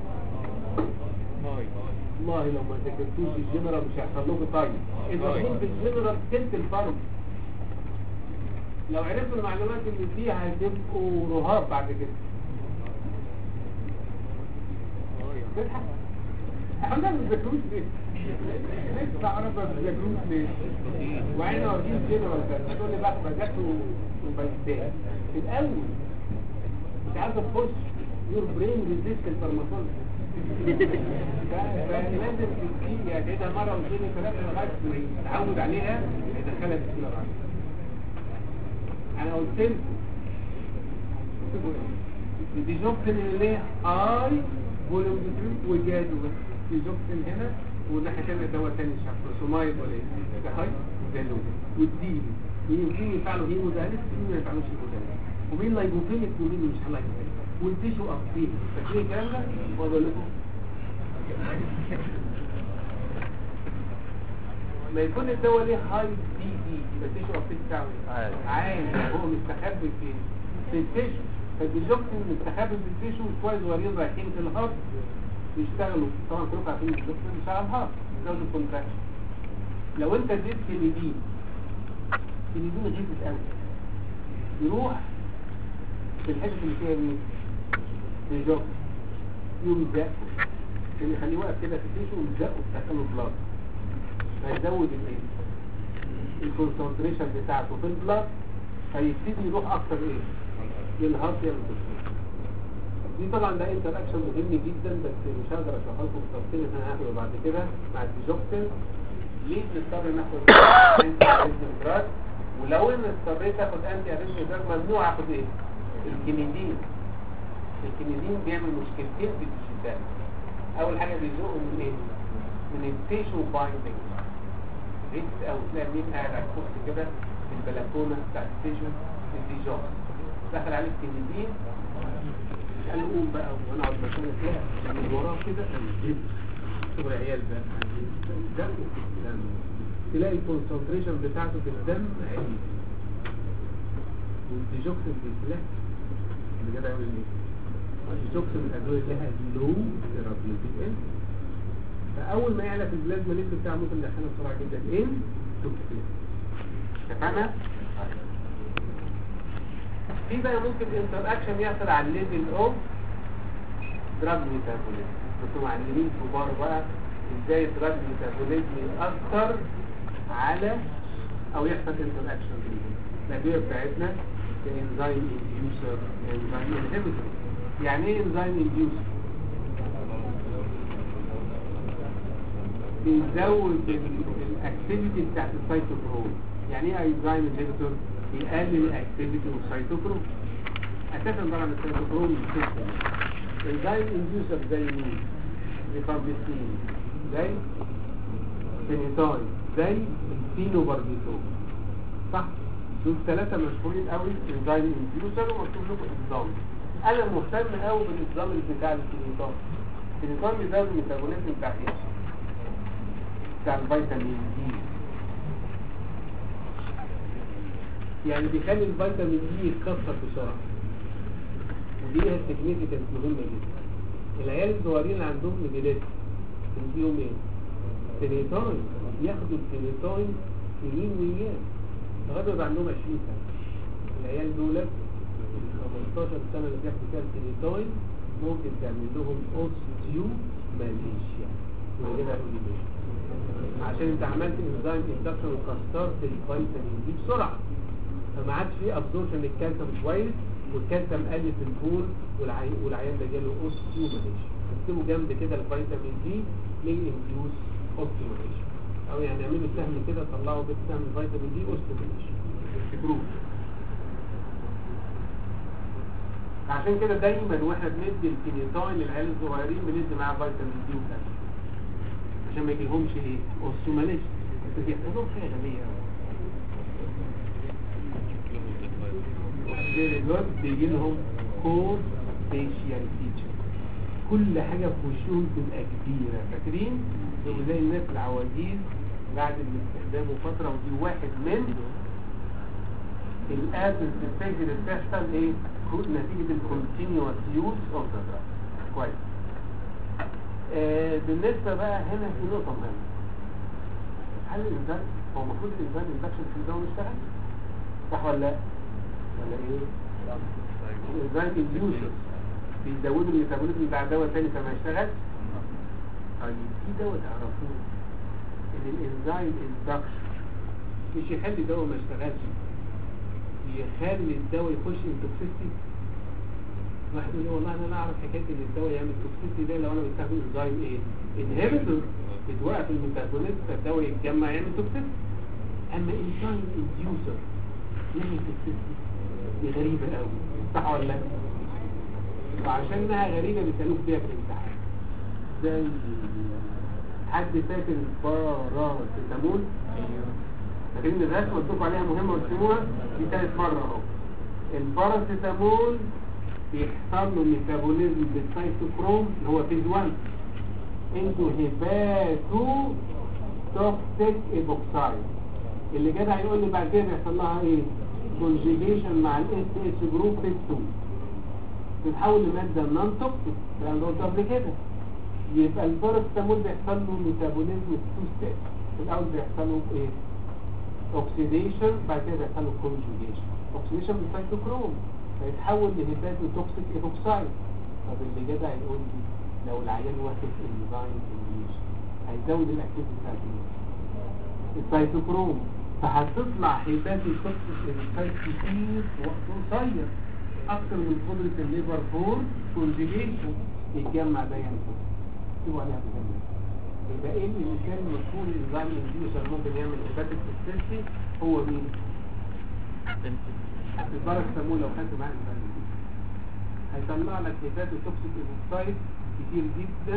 والله لو ما ذاكرتوش الجنرال مش هيحصل لكم طيب المفروض في الجنرال تلت الفرق لو عرفتوا المعلومات اللي فيها هتبقوا رهاب بعد كده تضحك احنا ما بنذاكروش ليه لسه عرب ما بنذاكروش ليه وعينا واخدين جنرال بس تقول لي بقى بذاكروا وبيتات في الاول مش عايزه تخش يور برين ريزيست الفارماكولوجي فلازم تدي تعيدها مره واثنين وثلاثه لغايه ما يتعود عليها يدخلها في السنه الرابعه انا قلت لكم دي جوكسن اللي ليه اي فوليوم وجادو بس دي جوكسن هنا والناحيه الثانيه دواء ثاني مش عارف سومايد ولا ايه ده هاي ده لو والدين مين يفعلوا هيمو ده مين ما يفعلوش هيمو ده ومين لايبوفيلك ومين مش لايبوفيلك والتيشو ابطيل فاكرين الكلام ده؟ بقول لكم ما يكون الدواء ليه هاي دي دي يبقى التيشو ابطيل بتاعه عالي. عالي هو مستخبي في في التيشو فالديجوكسين مستخبي في التيشو شويه صغيرين رايحين في الهارت بيشتغلوا طبعا كلكم عارفين الديجوكسين بيشتغل على الهارت زود الكونتراكشن لو انت اديت كينيدين كينيدين غيبت قوي يروح في الحته اللي فيها مين؟ الجوكس يوم زقه اللي يخليه واقف كده في التيشو ويزقه تدخله بلاد هيزود الايه؟ الكونسنتريشن بتاعته في البلاد هيبتدي يروح اكتر ايه؟ للهارت يعمل تشخيص دي طبعا ده انتر اكشن مهم جدا بس مش هقدر اشرحه لكم بالتفصيل احنا هناخده بعد كده مع الديجوكسين ليه بنضطر ناخد دراج ولو ان اضطريت اخد انتي اريثميا دراج ممنوع اخد ايه الكينيدين الكينيدين بيعمل مشكلتين في الديجيتال اول حاجه بيزقه من ايه من التيشو بايندنج ريت او تلاقي مين قاعد على الكرسي كده في البلكونه بتاعت التيشو الديجون دخل عليه الكينيدين قال له قوم بقى وانا اقعد مكانك كده من وراه كده جيب شوف العيال بقى الدم في الدم تلاقي الكونسنتريشن بتاعته في الدم عالي والديجوكسين بيتلاقي اللي كده يعمل ايه؟ الديجوكسين من الادويه اللي لها لو ثيرابيوتيك ان فاول ما يعلى في البلازما ليفل بتاعه ممكن يدخلها بسرعه جدا ان توكسين اتفقنا؟ في بقى ممكن انتر اكشن يحصل على الليفل اوف دراج ميتابوليزم انتوا معلمين كبار بقى ازاي الدراج ميتابوليزم يأثر على او يحصل انتر اكشن الادويه بتاعتنا كانزيم انديوسر انزيم انهبيتور يعني ايه انزيم انديوسر بيزود الاكتيفيتي بتاعت السيتوكروم يعني ايه انزيم انهبيتور بيقلل الاكتيفيتي والسيتوكروم اساسا طبعا السيتوكروم سيستم الانزيم انديوسر زي مين ريفامبيسين زي فينيتاين زي الفينوباربيتول صح دول ثلاثة مشهورين قوي انزيم انديوسر ومكتوب لكم انزيم انا مهتم قوي بالانزيم اللي بتاع الفينيتاين الفينيتاين بيزود الميتابوليزم بتاع ايه بتاع الفيتامين دي يعني بيخلي الفيتامين دي يتكسر بسرعة ودي هي التكنيكات مهمة جدا العيال الصغيرين اللي عندهم ميدالات بنديهم ايه؟ سينيتاين ياخدوا السينيتاين سنين وايام لغايه ما يبقى عندهم 20 سنه العيال دول ال 15 سنه اللي بياخدوا فيها السينيتاين ممكن تعمل لهم اوستيو ماليشيا يبقى كده هقول ليه عشان انت عملت انزيم اندكشن وكسرت الفيتامين دي بسرعه فما عادش فيه ابزوربشن للكالسيوم كويس والكالسيوم قل في البول والعي... والعيان ده جاله اوستيوماليشيا اكتبوا جنب كده الفيتامين دي ليه انديوس اوستيوماليشيا او يعني اعملوا سهم كده طلعوا بس سهم الفيتامين دي اوستيوماليشيا افتكروه عشان كده دايما واحنا بندي الكينيتاين للعيال الصغيرين بندي معاه فيتامين دي وكالسيوم عشان ما يجيلهمش ايه اوستيوماليشيا بس بيحتاجوا حاجه غبيه قوي دول بيجي لهم كور فيشيال فيتشر كل حاجة في وشهم تبقى كبيرة فاكرين يبقوا زي الناس العواجيز بعد الاستخدام فترة ودي واحد من الابل الفاجر اللي بتحصل ايه نتيجة الكونتينيوس يوز اوف ذا دراج كويس آه بالنسبة بقى هنا في نقطة مهمة هل الانسان هو المفروض الانسان الاندكشن في الدواء يشتغل صح ولا لا؟ ولا ايه الانزيم انديوسر بيزودوا الميتابوليزم بتاع دواء تاني فما يشتغلش طيب في دواء تعرفوه ان الانزيم اندكشن مش يخلي الدواء ما يشتغلش يخلي الدواء يخش انتوكسيستي واحد يقول لي والله انا لا اعرف حكايه ان الدواء يعمل توكسيستي ده لو انا بستخدم انزيم ايه انهبيتور بتوقف الميتابوليزم فالدواء يتجمع يعمل توكسيستي اما انزيم انديوسر يعمل توكسيستي دي غريبة قوي صح ولا لا وعشان انها غريبة بيسألوك بيها في الامتحان زي حد فاكر الباراسيتامول فاكرين الرسمة مكتوب عليها مهمة وتسموها دي ثالث مرة اهو الباراسيتامول بيحصل له ميتابوليزم بالسايتوكروم اللي هو فيز 1 انتو هيباتو توكسيك ايبوكسايد اللي جدع يقول لي بعد كده بيحصل لها ايه كونجيجيشن مع الاس اتش جروب فيز 2 تتحول لماده نون توكسيك الكلام ده قلته قبل كده يبقى الباراسيتامول بيحصل له ميتابوليزم تو ستيب الاول بيحصل له ايه اوكسيديشن بعد كده بيحصل له كونجيجيشن اوكسيديشن بالسايتوكروم فيتحول لهيباتو توكسيك ايبوكسايد طب اللي جدع يقول لي لو العيان واخد انزيم انجليش هيزود الاكتيفيتي بتاعت السايتوكروم فهتطلع حيبات التوكسيك ايبوكسايد كتير في وقت قصير اكتر من قدرة الليفر فور كونجيجيشن يتجمع ده ينفذ اكتبوا عليها بجمع يبقى ايه اللي كان مشهور الانزيم انديوسر ممكن يعمل هيباتيك توكسيسي هو مين؟ البارك سموه لو خدت معاك مثلا هيطلع لك هيباتو توكسيك اوكسايد كتير جدا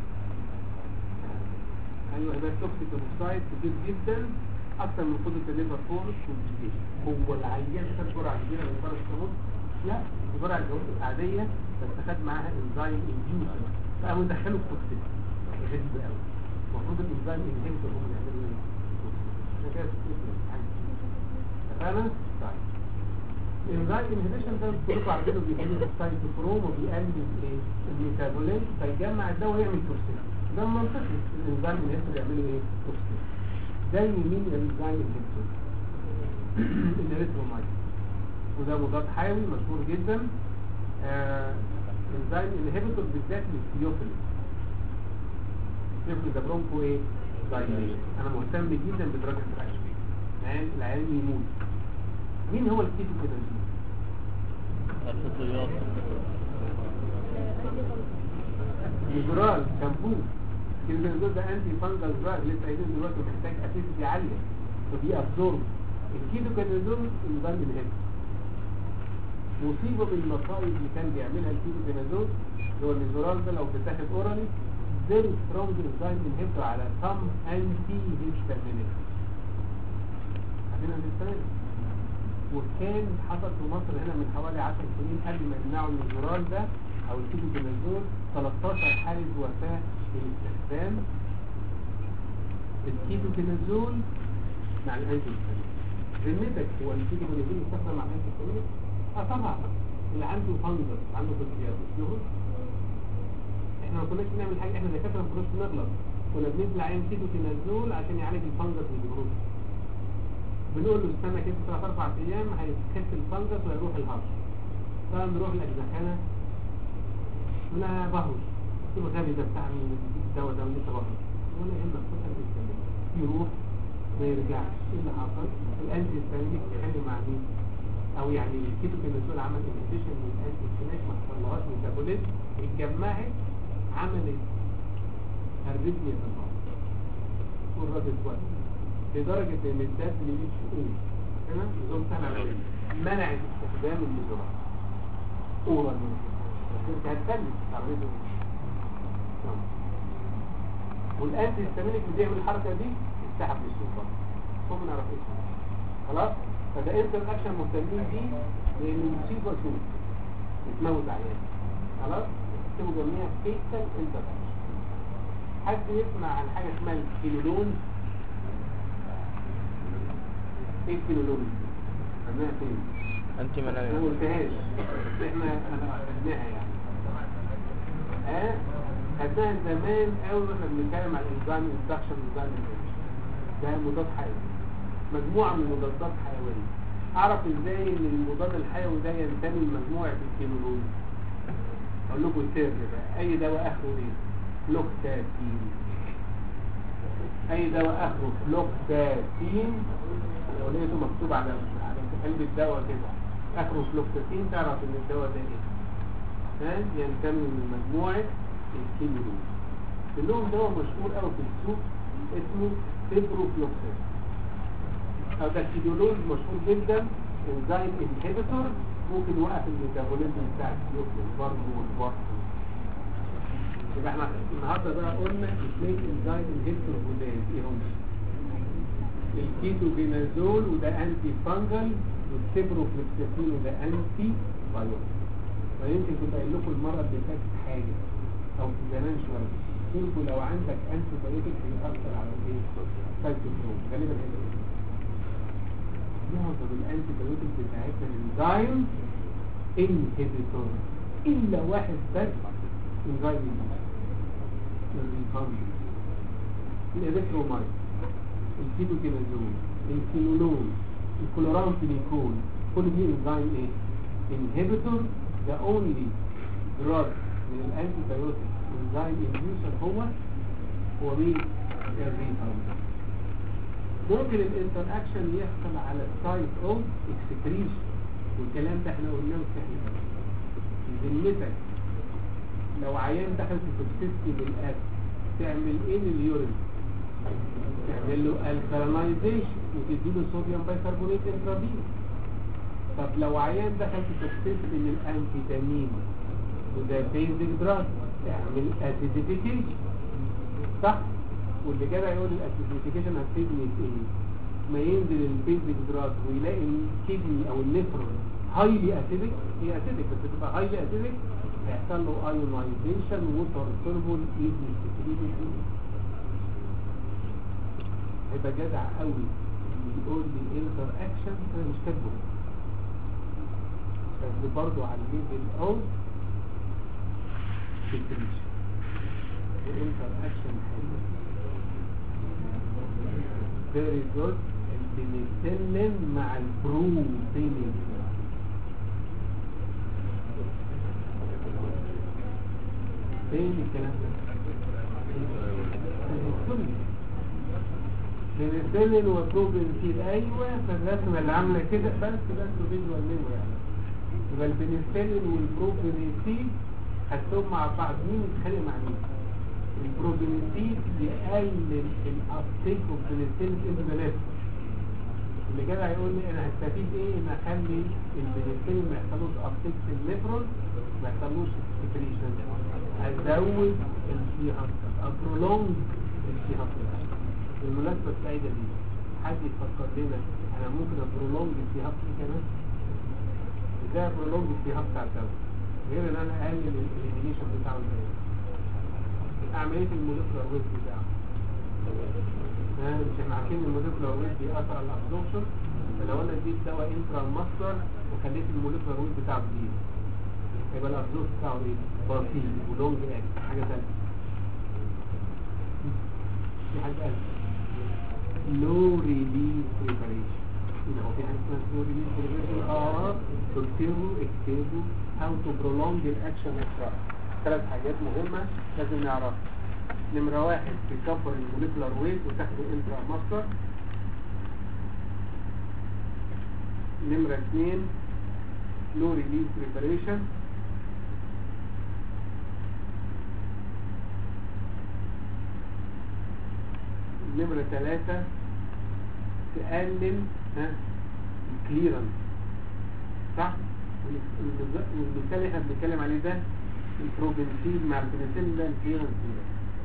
ايوه هيبات توكسيك اوكسايد كتير جدا اكتر من قدره الليفر فور كونجيجيشن هو العيان خد جرعه كبيره من البارك سموه لا الجرعه الجوز العاديه بس خد معاها انزايم انديوسر فقاموا يدخلوا التوكسيك غريب قوي المفروض الانزايم انهبيتور هم اللي يعملوا ايه؟ عشان كده بتفرق حاجه تمام؟ طيب الانزايم انهبيشن ده كلكم عارفينه بيقلل السايتوكروم وبيقلل ايه الميتابوليزم فيجمع الدواء ويعمل توكسين ده منطقي الانزايم انهبيتور يعملوا ايه توكسين زي مين الانزايم انهبيتور الاريثرومايسين وده مضاد حيوي مشهور جدا آه انزايم انهبيتور بالذات للثيوفيلين الثيوفيلين ده برونكو ايه دايليشن انا مهتم جدا بدرجه العيش يعني العيان يموت مين هو الكيتو كينازول الفطريات الجرال شامبو الكيتو ده انتي فانجل دراج لسه قايلين دلوقتي محتاج اسيدتي عاليه فبيأبزورب الكيتو كينازول نظام الهيد مصيبه من المصائب اللي كان بيعملها الكيتو كينازول هو النيزورال ده لو بتاخد اورالي very strong enzyme inhibitor على some anti histaminic عارفين الانسان وكان حصل في مصر هنا من حوالي 10 سنين قبل ما يمنعوا النيزورال ده او الكيتوكينازول 13 حالة وفاة من استخدام الكيتوكينازول مع الانتي ذمتك هو الكيتوكينازول يستخدم مع الانتي اه طبعا اللي عنده فانجر عنده فطريات مش احنا ما كناش بنعمل حاجه احنا دكاتره ما كناش بنغلط كنا بندي عين كيتوكينازول عشان يعالج الفانجر اللي بيخرج بنقول له استنى كده ثلاث اربع ايام هيخف الفنجس ويروح الهرش طبعا نروح الاجزخانه ولا بهرش قلت له غبي ده بتاع مين بيديك الدواء ده ولسه بهرش ولا يهمك خد انتي هيستامينيك يروح ما يرجعش ايه اللي حصل الانتي هيستامينيك يحل مع مين او يعني الكيتوكينازول عمل انهبيشن من الانتي هيستامينيك ما حصلهاش ميتابوليزم اتجمعت عملت الريتميا في البطن والراجل كويس لدرجة ان الدب اللي اتش او هنا نظام سهل على منعت استخدام النظام اورا بس انت هتسلم تعرضه والانتي هيستامينيك اللي بيعمل الحركة دي يستحب للسلطة هو ما نعرف ايه خلاص فده انتر اكشن مهتمين بيه لان المصيبة سوء بتموت عيان خلاص اكتبوا جميع فيتال انتر اكشن حد يسمع عن حاجة اسمها الكيلولون ايه الكيلولون خدناها فين انت ما مناعي قلتهاش بس احنا انا خدناها يعني اه خدناها زمان قوي واحنا بنتكلم عن الانزيم اندكشن انزيم ده مضاد حيوي مجموعه من المضادات حيويه اعرف ازاي ان المضاد الحيوي ده ينتمي لمجموعه الكيلولون اقول لكم السر بقى اي دواء اخره ايه فلوكساتين اي دواء اخره فلوكساتين لو لقيته مكتوب على على قلب الدواء كده اخره فلوكساتين تعرف ان الدواء ده ايه ها ينتمي من مجموعه الكيلولون لهم دواء مشهور قوي في السوق اسمه فيبروفلوكسين او ده الكيلولون مشهور جدا انزيم انهبيتور ممكن يوقف الميتابوليزم بتاع الكيلولون برضه والبطن يبقى احنا النهارده بقى قلنا اثنين انزيم انهبيتور جداد ايه هم الكيتوجينازول وده انتي فانجل والسيبروفلوكساسين وده انتي بايوتيك ويمكن كنت قايل لكم المره اللي فاتت حاجه او في زمان شويه قلت لو عندك انتي بايوتيك هيأثر على الايه؟ سايتوكروم غالبا هيبقى ايه؟ معظم الانتي بايوتيك بتاعتنا انزيم انهبيتور الا واحد بس انزيم الريفاندز الاريثرومايت الكيتوكينازول الكينولون الكلورامفينيكول كل دي انزيم ايه inhibitor the only drug من الانتي بايوتيك انزيم inducer هو هو مين الريفاندز ممكن الانتر اكشن يحصل على السايت اوف اكسكريشن والكلام ده احنا قلناه واستحنا ذمتك لو عيان دخل في توكسيستي بالاكل تعمل ايه لليورين تعمل له الكالينايزيشن وتدي له صوديوم بايكربونات انترافينوس طب لو عيان دخل في توكسيسيتي من الانفيتامين وده بيزك دراج تعمل اسيديفيكيشن صح واللي كده يقول الاسيديفيكيشن هتفيدني في ايه ما ينزل البيزك دراج ويلاقي الكدني او النفرون هايلي اسيدك هي اسيدك بس تبقى هايلي اسيدك هيحصل له ايونايزيشن ووتر سولفول ايزي سكريتد هيبقى جدع قوي اللي يقول لي انتر اكشن انا مش كاتبه بس برضه على الليفل او سكريشن الانتر اكشن حلو فيري جود البنسلين مع البروتينين فين الكلام ده؟ بنسلين وبروبنسيل ايوه فالرسمه اللي عامله كده بس بس فيجوال ميموري يعني يبقى البنسلين والبروبنسيل هتسوم مع بعض مين يتخانق مع مين؟ البروبنسيل يقلل الابتيك اوف بنسلين في البنات اللي كده هيقول لي انا هستفيد ايه ان اخلي البنسلين ما يحصلوش ابتيك في النفرون ما يحصلوش سكريشن ازود الشيهات ابرولونج الشيهات بالمناسبة السعيدة دي حد يفكر لنا انا ممكن ابرولونج الشيهات دي كمان ازاي ابرولونج الشيهات بتاع الدواء غير ان انا اقلل الاليمينيشن بتاعه ازاي اعمل ايه في الموليكولار ويت بتاعه ها مش احنا عارفين الموليكولار ويت بيأثر على الابسوربشن فلو انا اديت دواء انترا ماستر وخليت الموليكولار ويت بتاعه جديد يبقى الابزورب بتاعه ايه بطيء ولونج اكت حاجه ثانيه في حاجه قالت لو ريليز بريباريشن يبقى هو في حاجه اسمها لو ريليز بريباريشن اه تكتبوا اكتبوا هاو تو برولونج الاكشن اكسترا ثلاث حاجات مهمه لازم نعرفها نمرة واحد تكبر الموليكولار ويت وتاخده انترا ماستر نمرة اثنين لو ريليز بريباريشن نمرة ثلاثة تقلل ها الكليرنس صح؟ والمثال اللي احنا بنتكلم عليه ده البروبنسيل مع البنسيل ده الكليرنس ده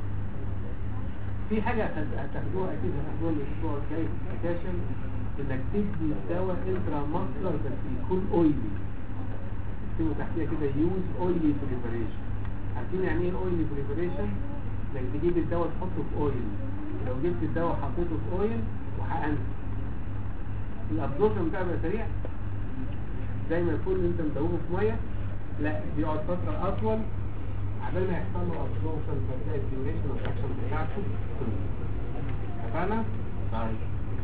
في حاجة هتاخدوها أكيد هتاخدوها الأسبوع الجاي في السكاشن إنك تدي الدواء انترا ماسلر بس يكون أويلي اكتبوا تحتيها كده يوز أويلي بريباريشن عارفين يعني إيه أويلي بريباريشن؟ إنك تجيب الدواء تحطه في أويل لو جبت الدواء حطيته في أويل وحقنت الأبزوربشن بتاعه بيبقى سريع زي ما يكون أنت مدوبه في مية لا بيقعد فترة أطول عبال ما يحصل له ابزوربشن فتلاقي الديوريشن والاكشن بتاعته اتفقنا؟ طيب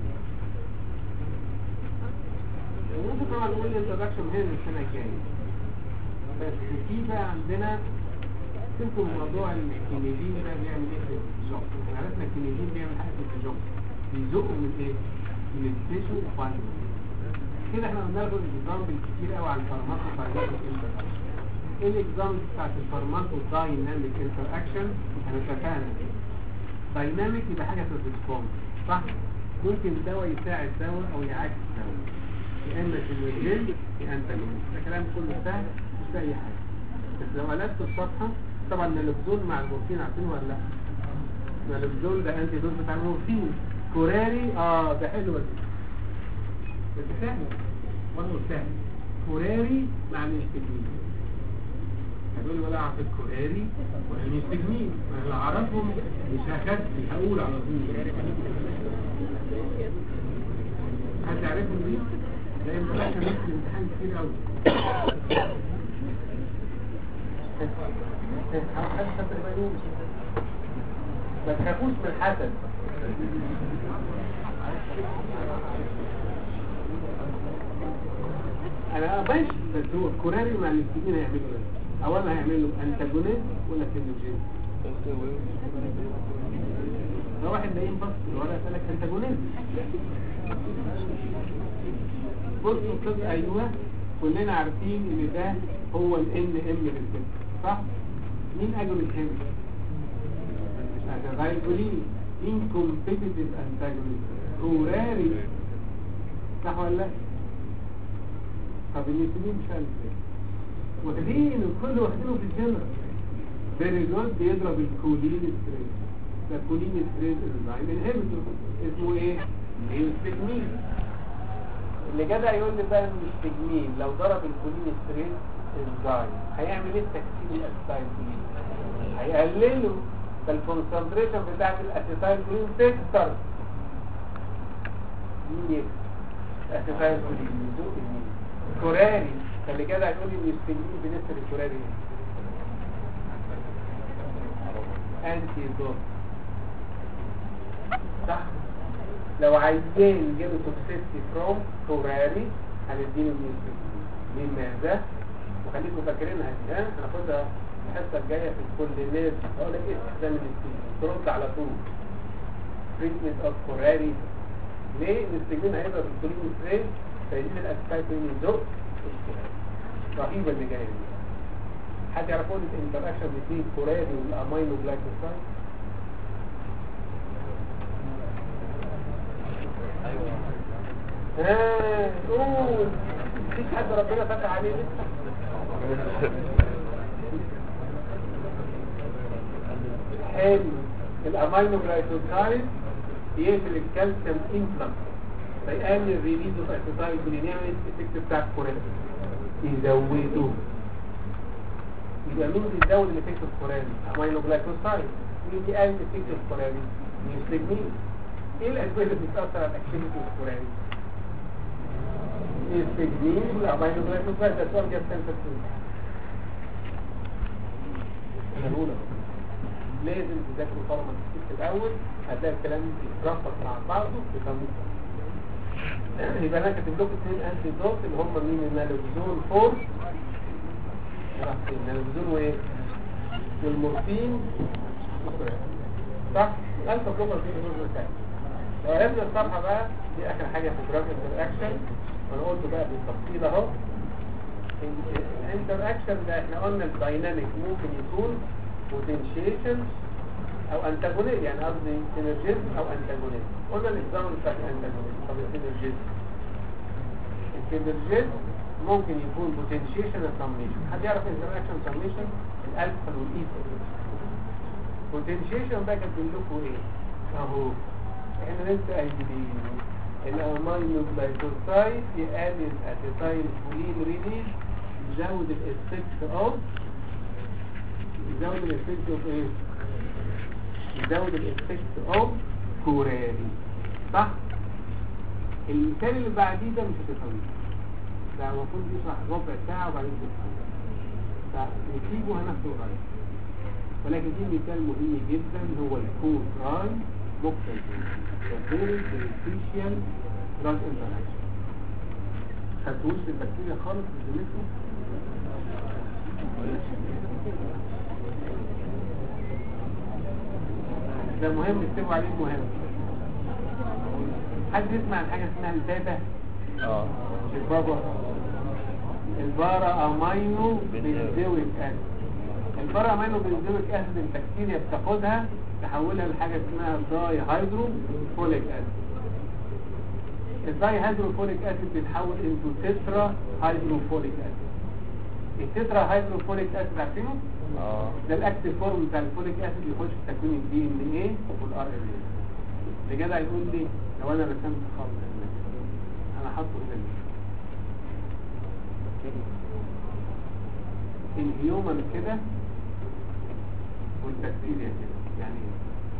وممكن طبعا نقول الانترودكشن هنا السنه الجايه بس في بقى عندنا سيبكم موضوع الكينيدين ده بيعمل ايه في الجوب احنا عرفنا الكينيدين بيعمل حاجه في الجوب بيزقه من ايه؟ من التيشو فايبر كده احنا بناخد اكزامبل كتير قوي عن الفارماكو فايبر ايه الاكزامبل بتاعت الفارماكو دايناميك انتر اكشن احنا اتفقنا دايناميك يبقى حاجه في الريسبونس صح ممكن دواء يساعد دواء او يعاكس دواء يا اما سيموجين يا انتاجونيست ده كلام كله سهل مش لاقي اي حاجه بس لو قلبت الصفحه طبعا النالوكزون مع المورفين عارفينه ولا لا النالوكزون ده انتي دوز بتاع المورفين كوراري اه ده حلو بس بس سهل برضه سهل كوراري مع الاستجمين هتقولي ولا اعرف الكوراري ولا الاستجمين انا لو اعرفهم مش هخدي هقول على طول حد يعرفهم دي؟ لان ده كان في الامتحان كتير قوي ما تخافوش من الحسد انا ماشي بس هو الكوراري مع الاستجمين هيعملوا ايه؟ اولا هيعملوا انتاجونيست ولا سينوجين ده واحد نايم بس الورقه قالك انتاجونيست بصوا كده ايوه كلنا عارفين ان ده هو ال ان ام ريسبتور صح مين اجونست هنا مش عشان غايبولين مين كومبيتيتيف انتاجونست كوراري صح ولا لا طب الانسولين مش عارف ازاي واخدين الكل واخدينه في الجنرال بيريجول بيضرب الكولين ستريس ده كولين ستريس انزيم انهبيتور اسمه ايه؟ نيوستجمين اللي جدع يقول لي بقى النيوستجمين لو ضرب الكولين ستريس انزيم هيعمل ايه التكسير الاسيتايل كولين؟ هيقلله فالكونسنتريشن بتاعت الاسيتايل كولين تكتر مين يكسر؟ الاسيتايل كولين يزوق مين؟ كوراري فاللي جدع يقول لي النيوستجمين بنسبة الكوراري ايه؟ انتي دوت صح لو عايزين يجيبوا توكسيستي فروم كوراري هنديله النيوستجمين لماذا؟ وخليكم فاكرينها دي ها هناخدها الحصه الجايه في الكولينات اقول لك ايه استخدام الاستجمين ترد على طول تريتمنت اوف كوراري ليه الاستجمين هيبقى في الكولين ستريس فيزيد الاسبايتين يزق الكوراري رهيبه اللي جايه دي حد يعرفوا لي الانتراكشن بين الكوراري والامينو جلايكوسايد ها قول مفيش حد ربنا فتح عليه لسه حلو الامينو جلايكوسايد يقفل الكالسيوم انفلام فيقلل الريليز اوف اسيتايل كولين يعمل الافكت بتاع الكورين يزوده يبقى مين بيزود الافكت الكورين امينو جلايكوسايد مين بيقلل الافكت الكورين نيوستجمين ايه الاسباب اللي بتاثر على الاكتيفيتي الكورين نيوستجمين والامينو جلايكوسايد ده سؤال جاب سنتر انا بقول أهو. لازم تذاكروا فارماكيست الاول هتلاقي الكلام يتربط مع بعضه بقانون يبقى انا كاتب لكم اثنين انتي دوت اللي هم مين النالوزون 4 راح فين النالوزون وايه والمورفين صح الفا بلوكر في الجزء الثاني لو عرفنا الصفحه بقى دي اخر حاجه في دراج انتراكشن وانا قلت بقى بالتفصيل اهو الانتر اكشن ده احنا قلنا الدايناميك ممكن يكون بوتنشيشن او انتاجونيزم يعني قصدي سينرجيزم او انتاجونيزم قلنا الاكزامبل بتاع الانتاجونيزم طب السينرجيزم السينرجيزم ممكن يكون بوتنشيشن سميشن حد يعرف انتر اكشن سميشن الالفا والايثر بوتنشيشن بقى كاتبين لكم ايه اهو احنا لسه قايلين الامينو جلايكوسايد يقلل اسيتايل كولين ريليز يزود الافكت اوف يزود الافكت اوف ايه يزود الافكت اوف كوراري صح المثال اللي بعديه ده مش هتفهميه ده المفروض يشرح ربع ساعة وبعدين تفهمه فنسيبه هناخده قريب ولكن في مثال مهم جدا هو الكوتراي مختلف فيري beneficial drug interaction خدتوش البكتيريا خالص في زميلته ده مهم اكتبوا عليه مهم حد يسمع عن حاجة اسمها البابا اه البابا البارا امينو بنزويك اسيد البارا امينو بنزويك اسيد البكتيريا بتاخدها تحولها لحاجة اسمها داي هيدرو فوليك اسيد الداي هيدرو فوليك اسيد بيتحول انتو تترا هيدرو فوليك اسيد التترا هيدرو فوليك اسيد عارفينه؟ اه ده الاكتيف فورم بتاع الفوليك اسيد يخش في تكوين الدي ان ايه والار ان ايه اللي جدع يقول لي لو انا رسمت خط انا حاطه هنا الهيومن كده والبكتيريا كده يعني ايه؟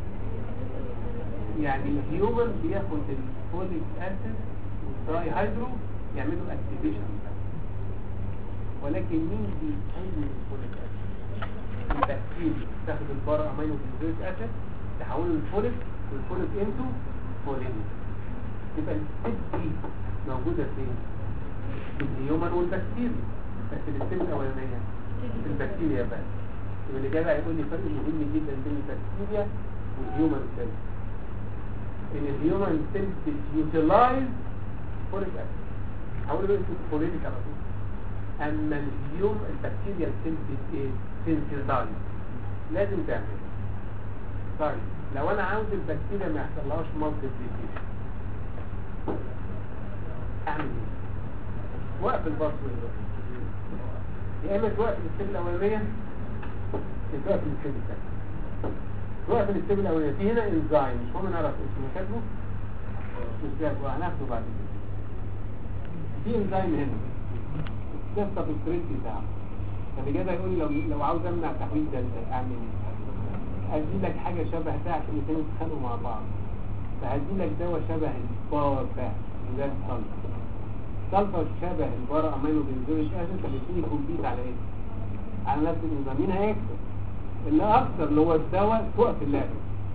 يعني الهيومن بياخد الفوليك اسيد والدراي هيدرو يعملوا اكتيفيشن ولكن مين بيقوم الفوليك اسيد البكتيريا تاخد البارا امينو بنزويك اسيد تحوله الفوليك والفوليك انتو فولين يبقى الست دي موجوده فين في الهيومن والبكتيريا بس الستين الاولانيه في البكتيريا بس يبقى اللي جدع يقول لي فرق مهم جدا بين البكتيريا والهيومن سيل ان الهيومن سيل بتيوتيلايز فوليك اسيد حوله بقى انتو فوليك على طول اما اليوم البكتيريا سيل ايه سينثيزايز لازم تعمل طيب لو انا عاوز البكتيريا ما يحصلهاش مالتيبليكيشن اعمل ايه واقفه توقف البصر يا اما توقف الستيب الاولانيه يا توقف الستيب الثانيه توقف الستيب الاولانيه في هنا انزايم مش هم نعرف اسمه كاتبه مش كاتبه هناخده بعد كده في انزايم هنا ده السبستريت بتاعه فالإجابة يقول لي لو لو عاوز امنع تحويل ده اعمل ايه؟ ادي لك حاجة شبه ده عشان الاثنين يتخانقوا مع بعض فهدي لك دواء شبه البار ده وده السلفر السلفر شبه البار امينو بنزويك اسيد فالاثنين كومبيت على ايه؟ على نفس النظام مين هيكسب؟ اللي اكثر اللي هو الدواء توقف اللعبة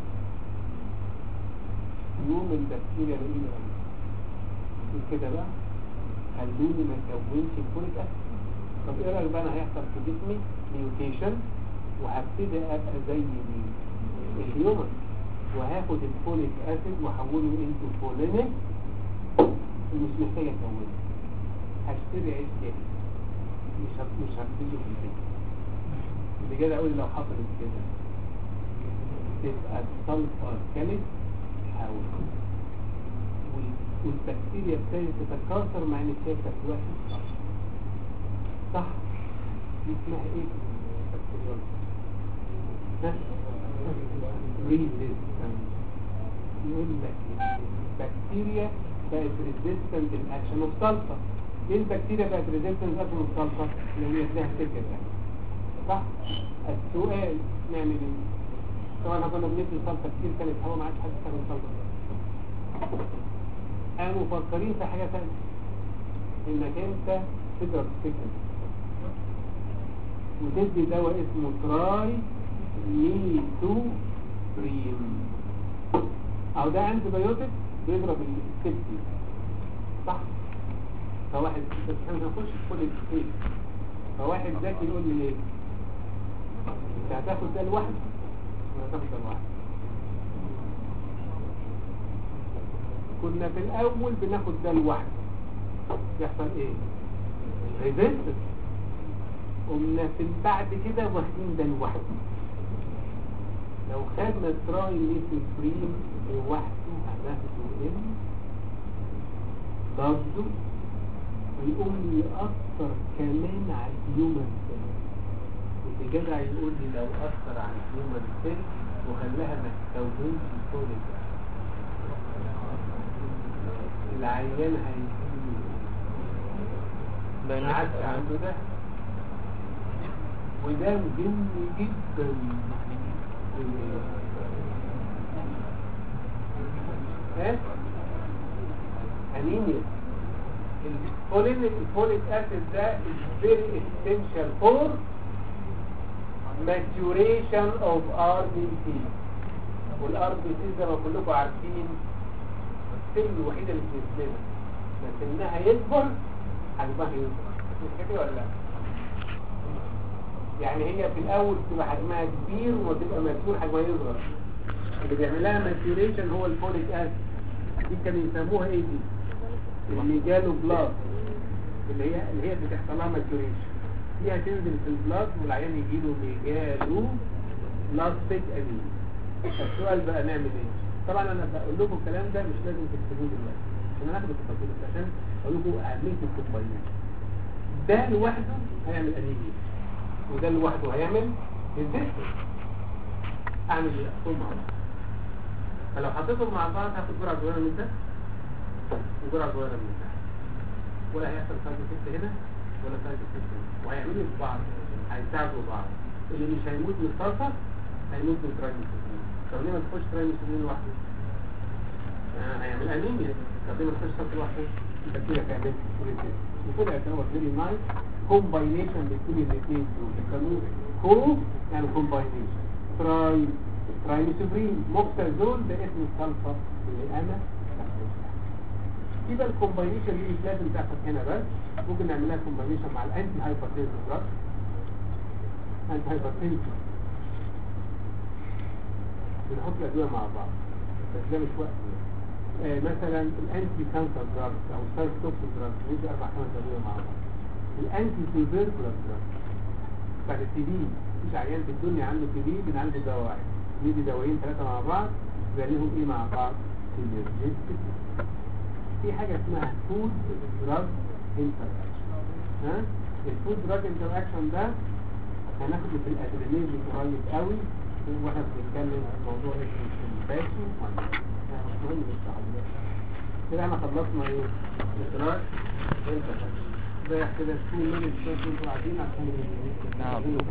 يوم البكتيريا اللي ايه كده بقى خلوني ما اكونش الفوليك اسيد طب ايه رايك بقى انا هيحصل في جسمي ميوتيشن وهبتدي ابقى زي مين الهيومن وهاخد الفوليك اسيد واحوله انتو فولينيك ومش محتاج اكونه هشتري عيش تاني مش هب... مش هبتدي في البيت اللي جاي اقول لو حصلت كده تبقى السلفر كلت حاول والبكتيريا ابتدت تتكاثر مع ان هي كانت وحشه صح دي اسمها ايه ريزيستنس يقول لك البكتيريا بقت ريزيستنت الاكشن اوف سلفر ليه البكتيريا بقت ريزيستنت الاكشن اوف سلفر لان هي لها سكه ثانيه صح السؤال نعمل ايه طبعا احنا كنا بندي سلفر كتير كانت هوا ما عادش حد يستخدم سلفر قاموا مفكرين في حاجه ثانيه انك انت تضرب سكه وتدي دواء اسمه تراي ميتو بريم او ده انتي بايوتيك بيضرب السكتي صح فواحد بس احنا مش هنخش في كل الكتير فواحد ذكي يقول لي ايه انت هتاخد ده لوحده ولا هتاخد ده لوحده كنا في الاول بناخد ده لوحده يحصل ايه ريزيستنس قمنا في بعد كده واخدين ده لوحده لو خدنا تراي ليثوفرين لوحده هناخده ان برضه ويقوم يأثر كمان على الهيومن سيل واللي جدع يقول لي لو أثر على الهيومن سيل وخلاها ما تكونش فوليك العيان هيجيله ما عادش عنده ده وده مهم جدا ها انيميا الفوليك الفوليك اسيد ده is very essential for maturation of RBC والار بي سي زي ما كلكم عارفين السن الوحيده اللي في جسمنا بس انها يكبر حجمها يصغر مش كده ولا لا؟ يعني هي في الاول بتبقى حجمها كبير وتبقى ماتيور حجمها يصغر اللي بيعمل لها ماتيوريشن هو الفوليك اسيد دي كانوا يسموها ايه دي اللي جاله بلاد اللي هي اللي هي بتحصل لها ماتيوريشن دي هتنزل في البلاد والعيان يجي له ميجالو بلاستيك انيم السؤال بقى نعمل ايه طبعا انا بقول لكم الكلام ده مش لازم تكتبوه دلوقتي عشان هناخد التفاصيل بس عشان اقول لكم اهميه الكومباينات ده لوحده هيعمل انيميا وده لوحده هيعمل ريزيستنس اعمل ايه احطهم مع بعض فلو حطيتهم مع بعض هاخد جرعه صغيره من ده وجرعه صغيره من ده ولا هيحصل سايد افكت هنا ولا سايد افكت هنا وهيعملوا في بعض هيساعدوا بعض اللي مش هيموت من الصلصه هيموت من ترايميثوفين طب ليه ما تخش ترايميثوفين لوحده؟ آه هيعمل انيميا طب ليه ما تخش صلصه لوحده؟ يبقى كده هتعمل كوليسترول وكده يعتبر فيري نايس كومباينيشن بين الاثنين دول يسموه كو يعني كومباينيشن تراي ترايميثوفين موكسازول ده اسم الصلصه اللي انا يبقى الكومباينيشن دي مش لازم تحصل هنا بس ممكن نعملها كومباينيشن مع الانتي هايبرتنسيف دراج انتي هايبرتنسيف بنحط الادويه مع بعض بس ده مش وقت آه مثلا الانتي كانسر دراج او السايتوكسين دراج ندي اربع خمس ادويه مع بعض الانتي تيبركلوز دراج بتاعت التي بي مفيش عيان في الدنيا عنده تي بي بنعالجه دواء واحد ندي دوايين ثلاثه مع بعض يبقى ليهم ايه مع بعض سينرجيستيك في حاجة اسمها فود دراج انتراكشن ها الفود دراج انتراكشن ده هناخده في الادرينالين قريب قوي واحنا بنتكلم عن موضوع اسمه الباسو ولا مش مهم نشرح دلوقتي. كده احنا خلصنا ايه؟ الادراك انت ده كده 2 مينتس انتوا قاعدين عشان نعم.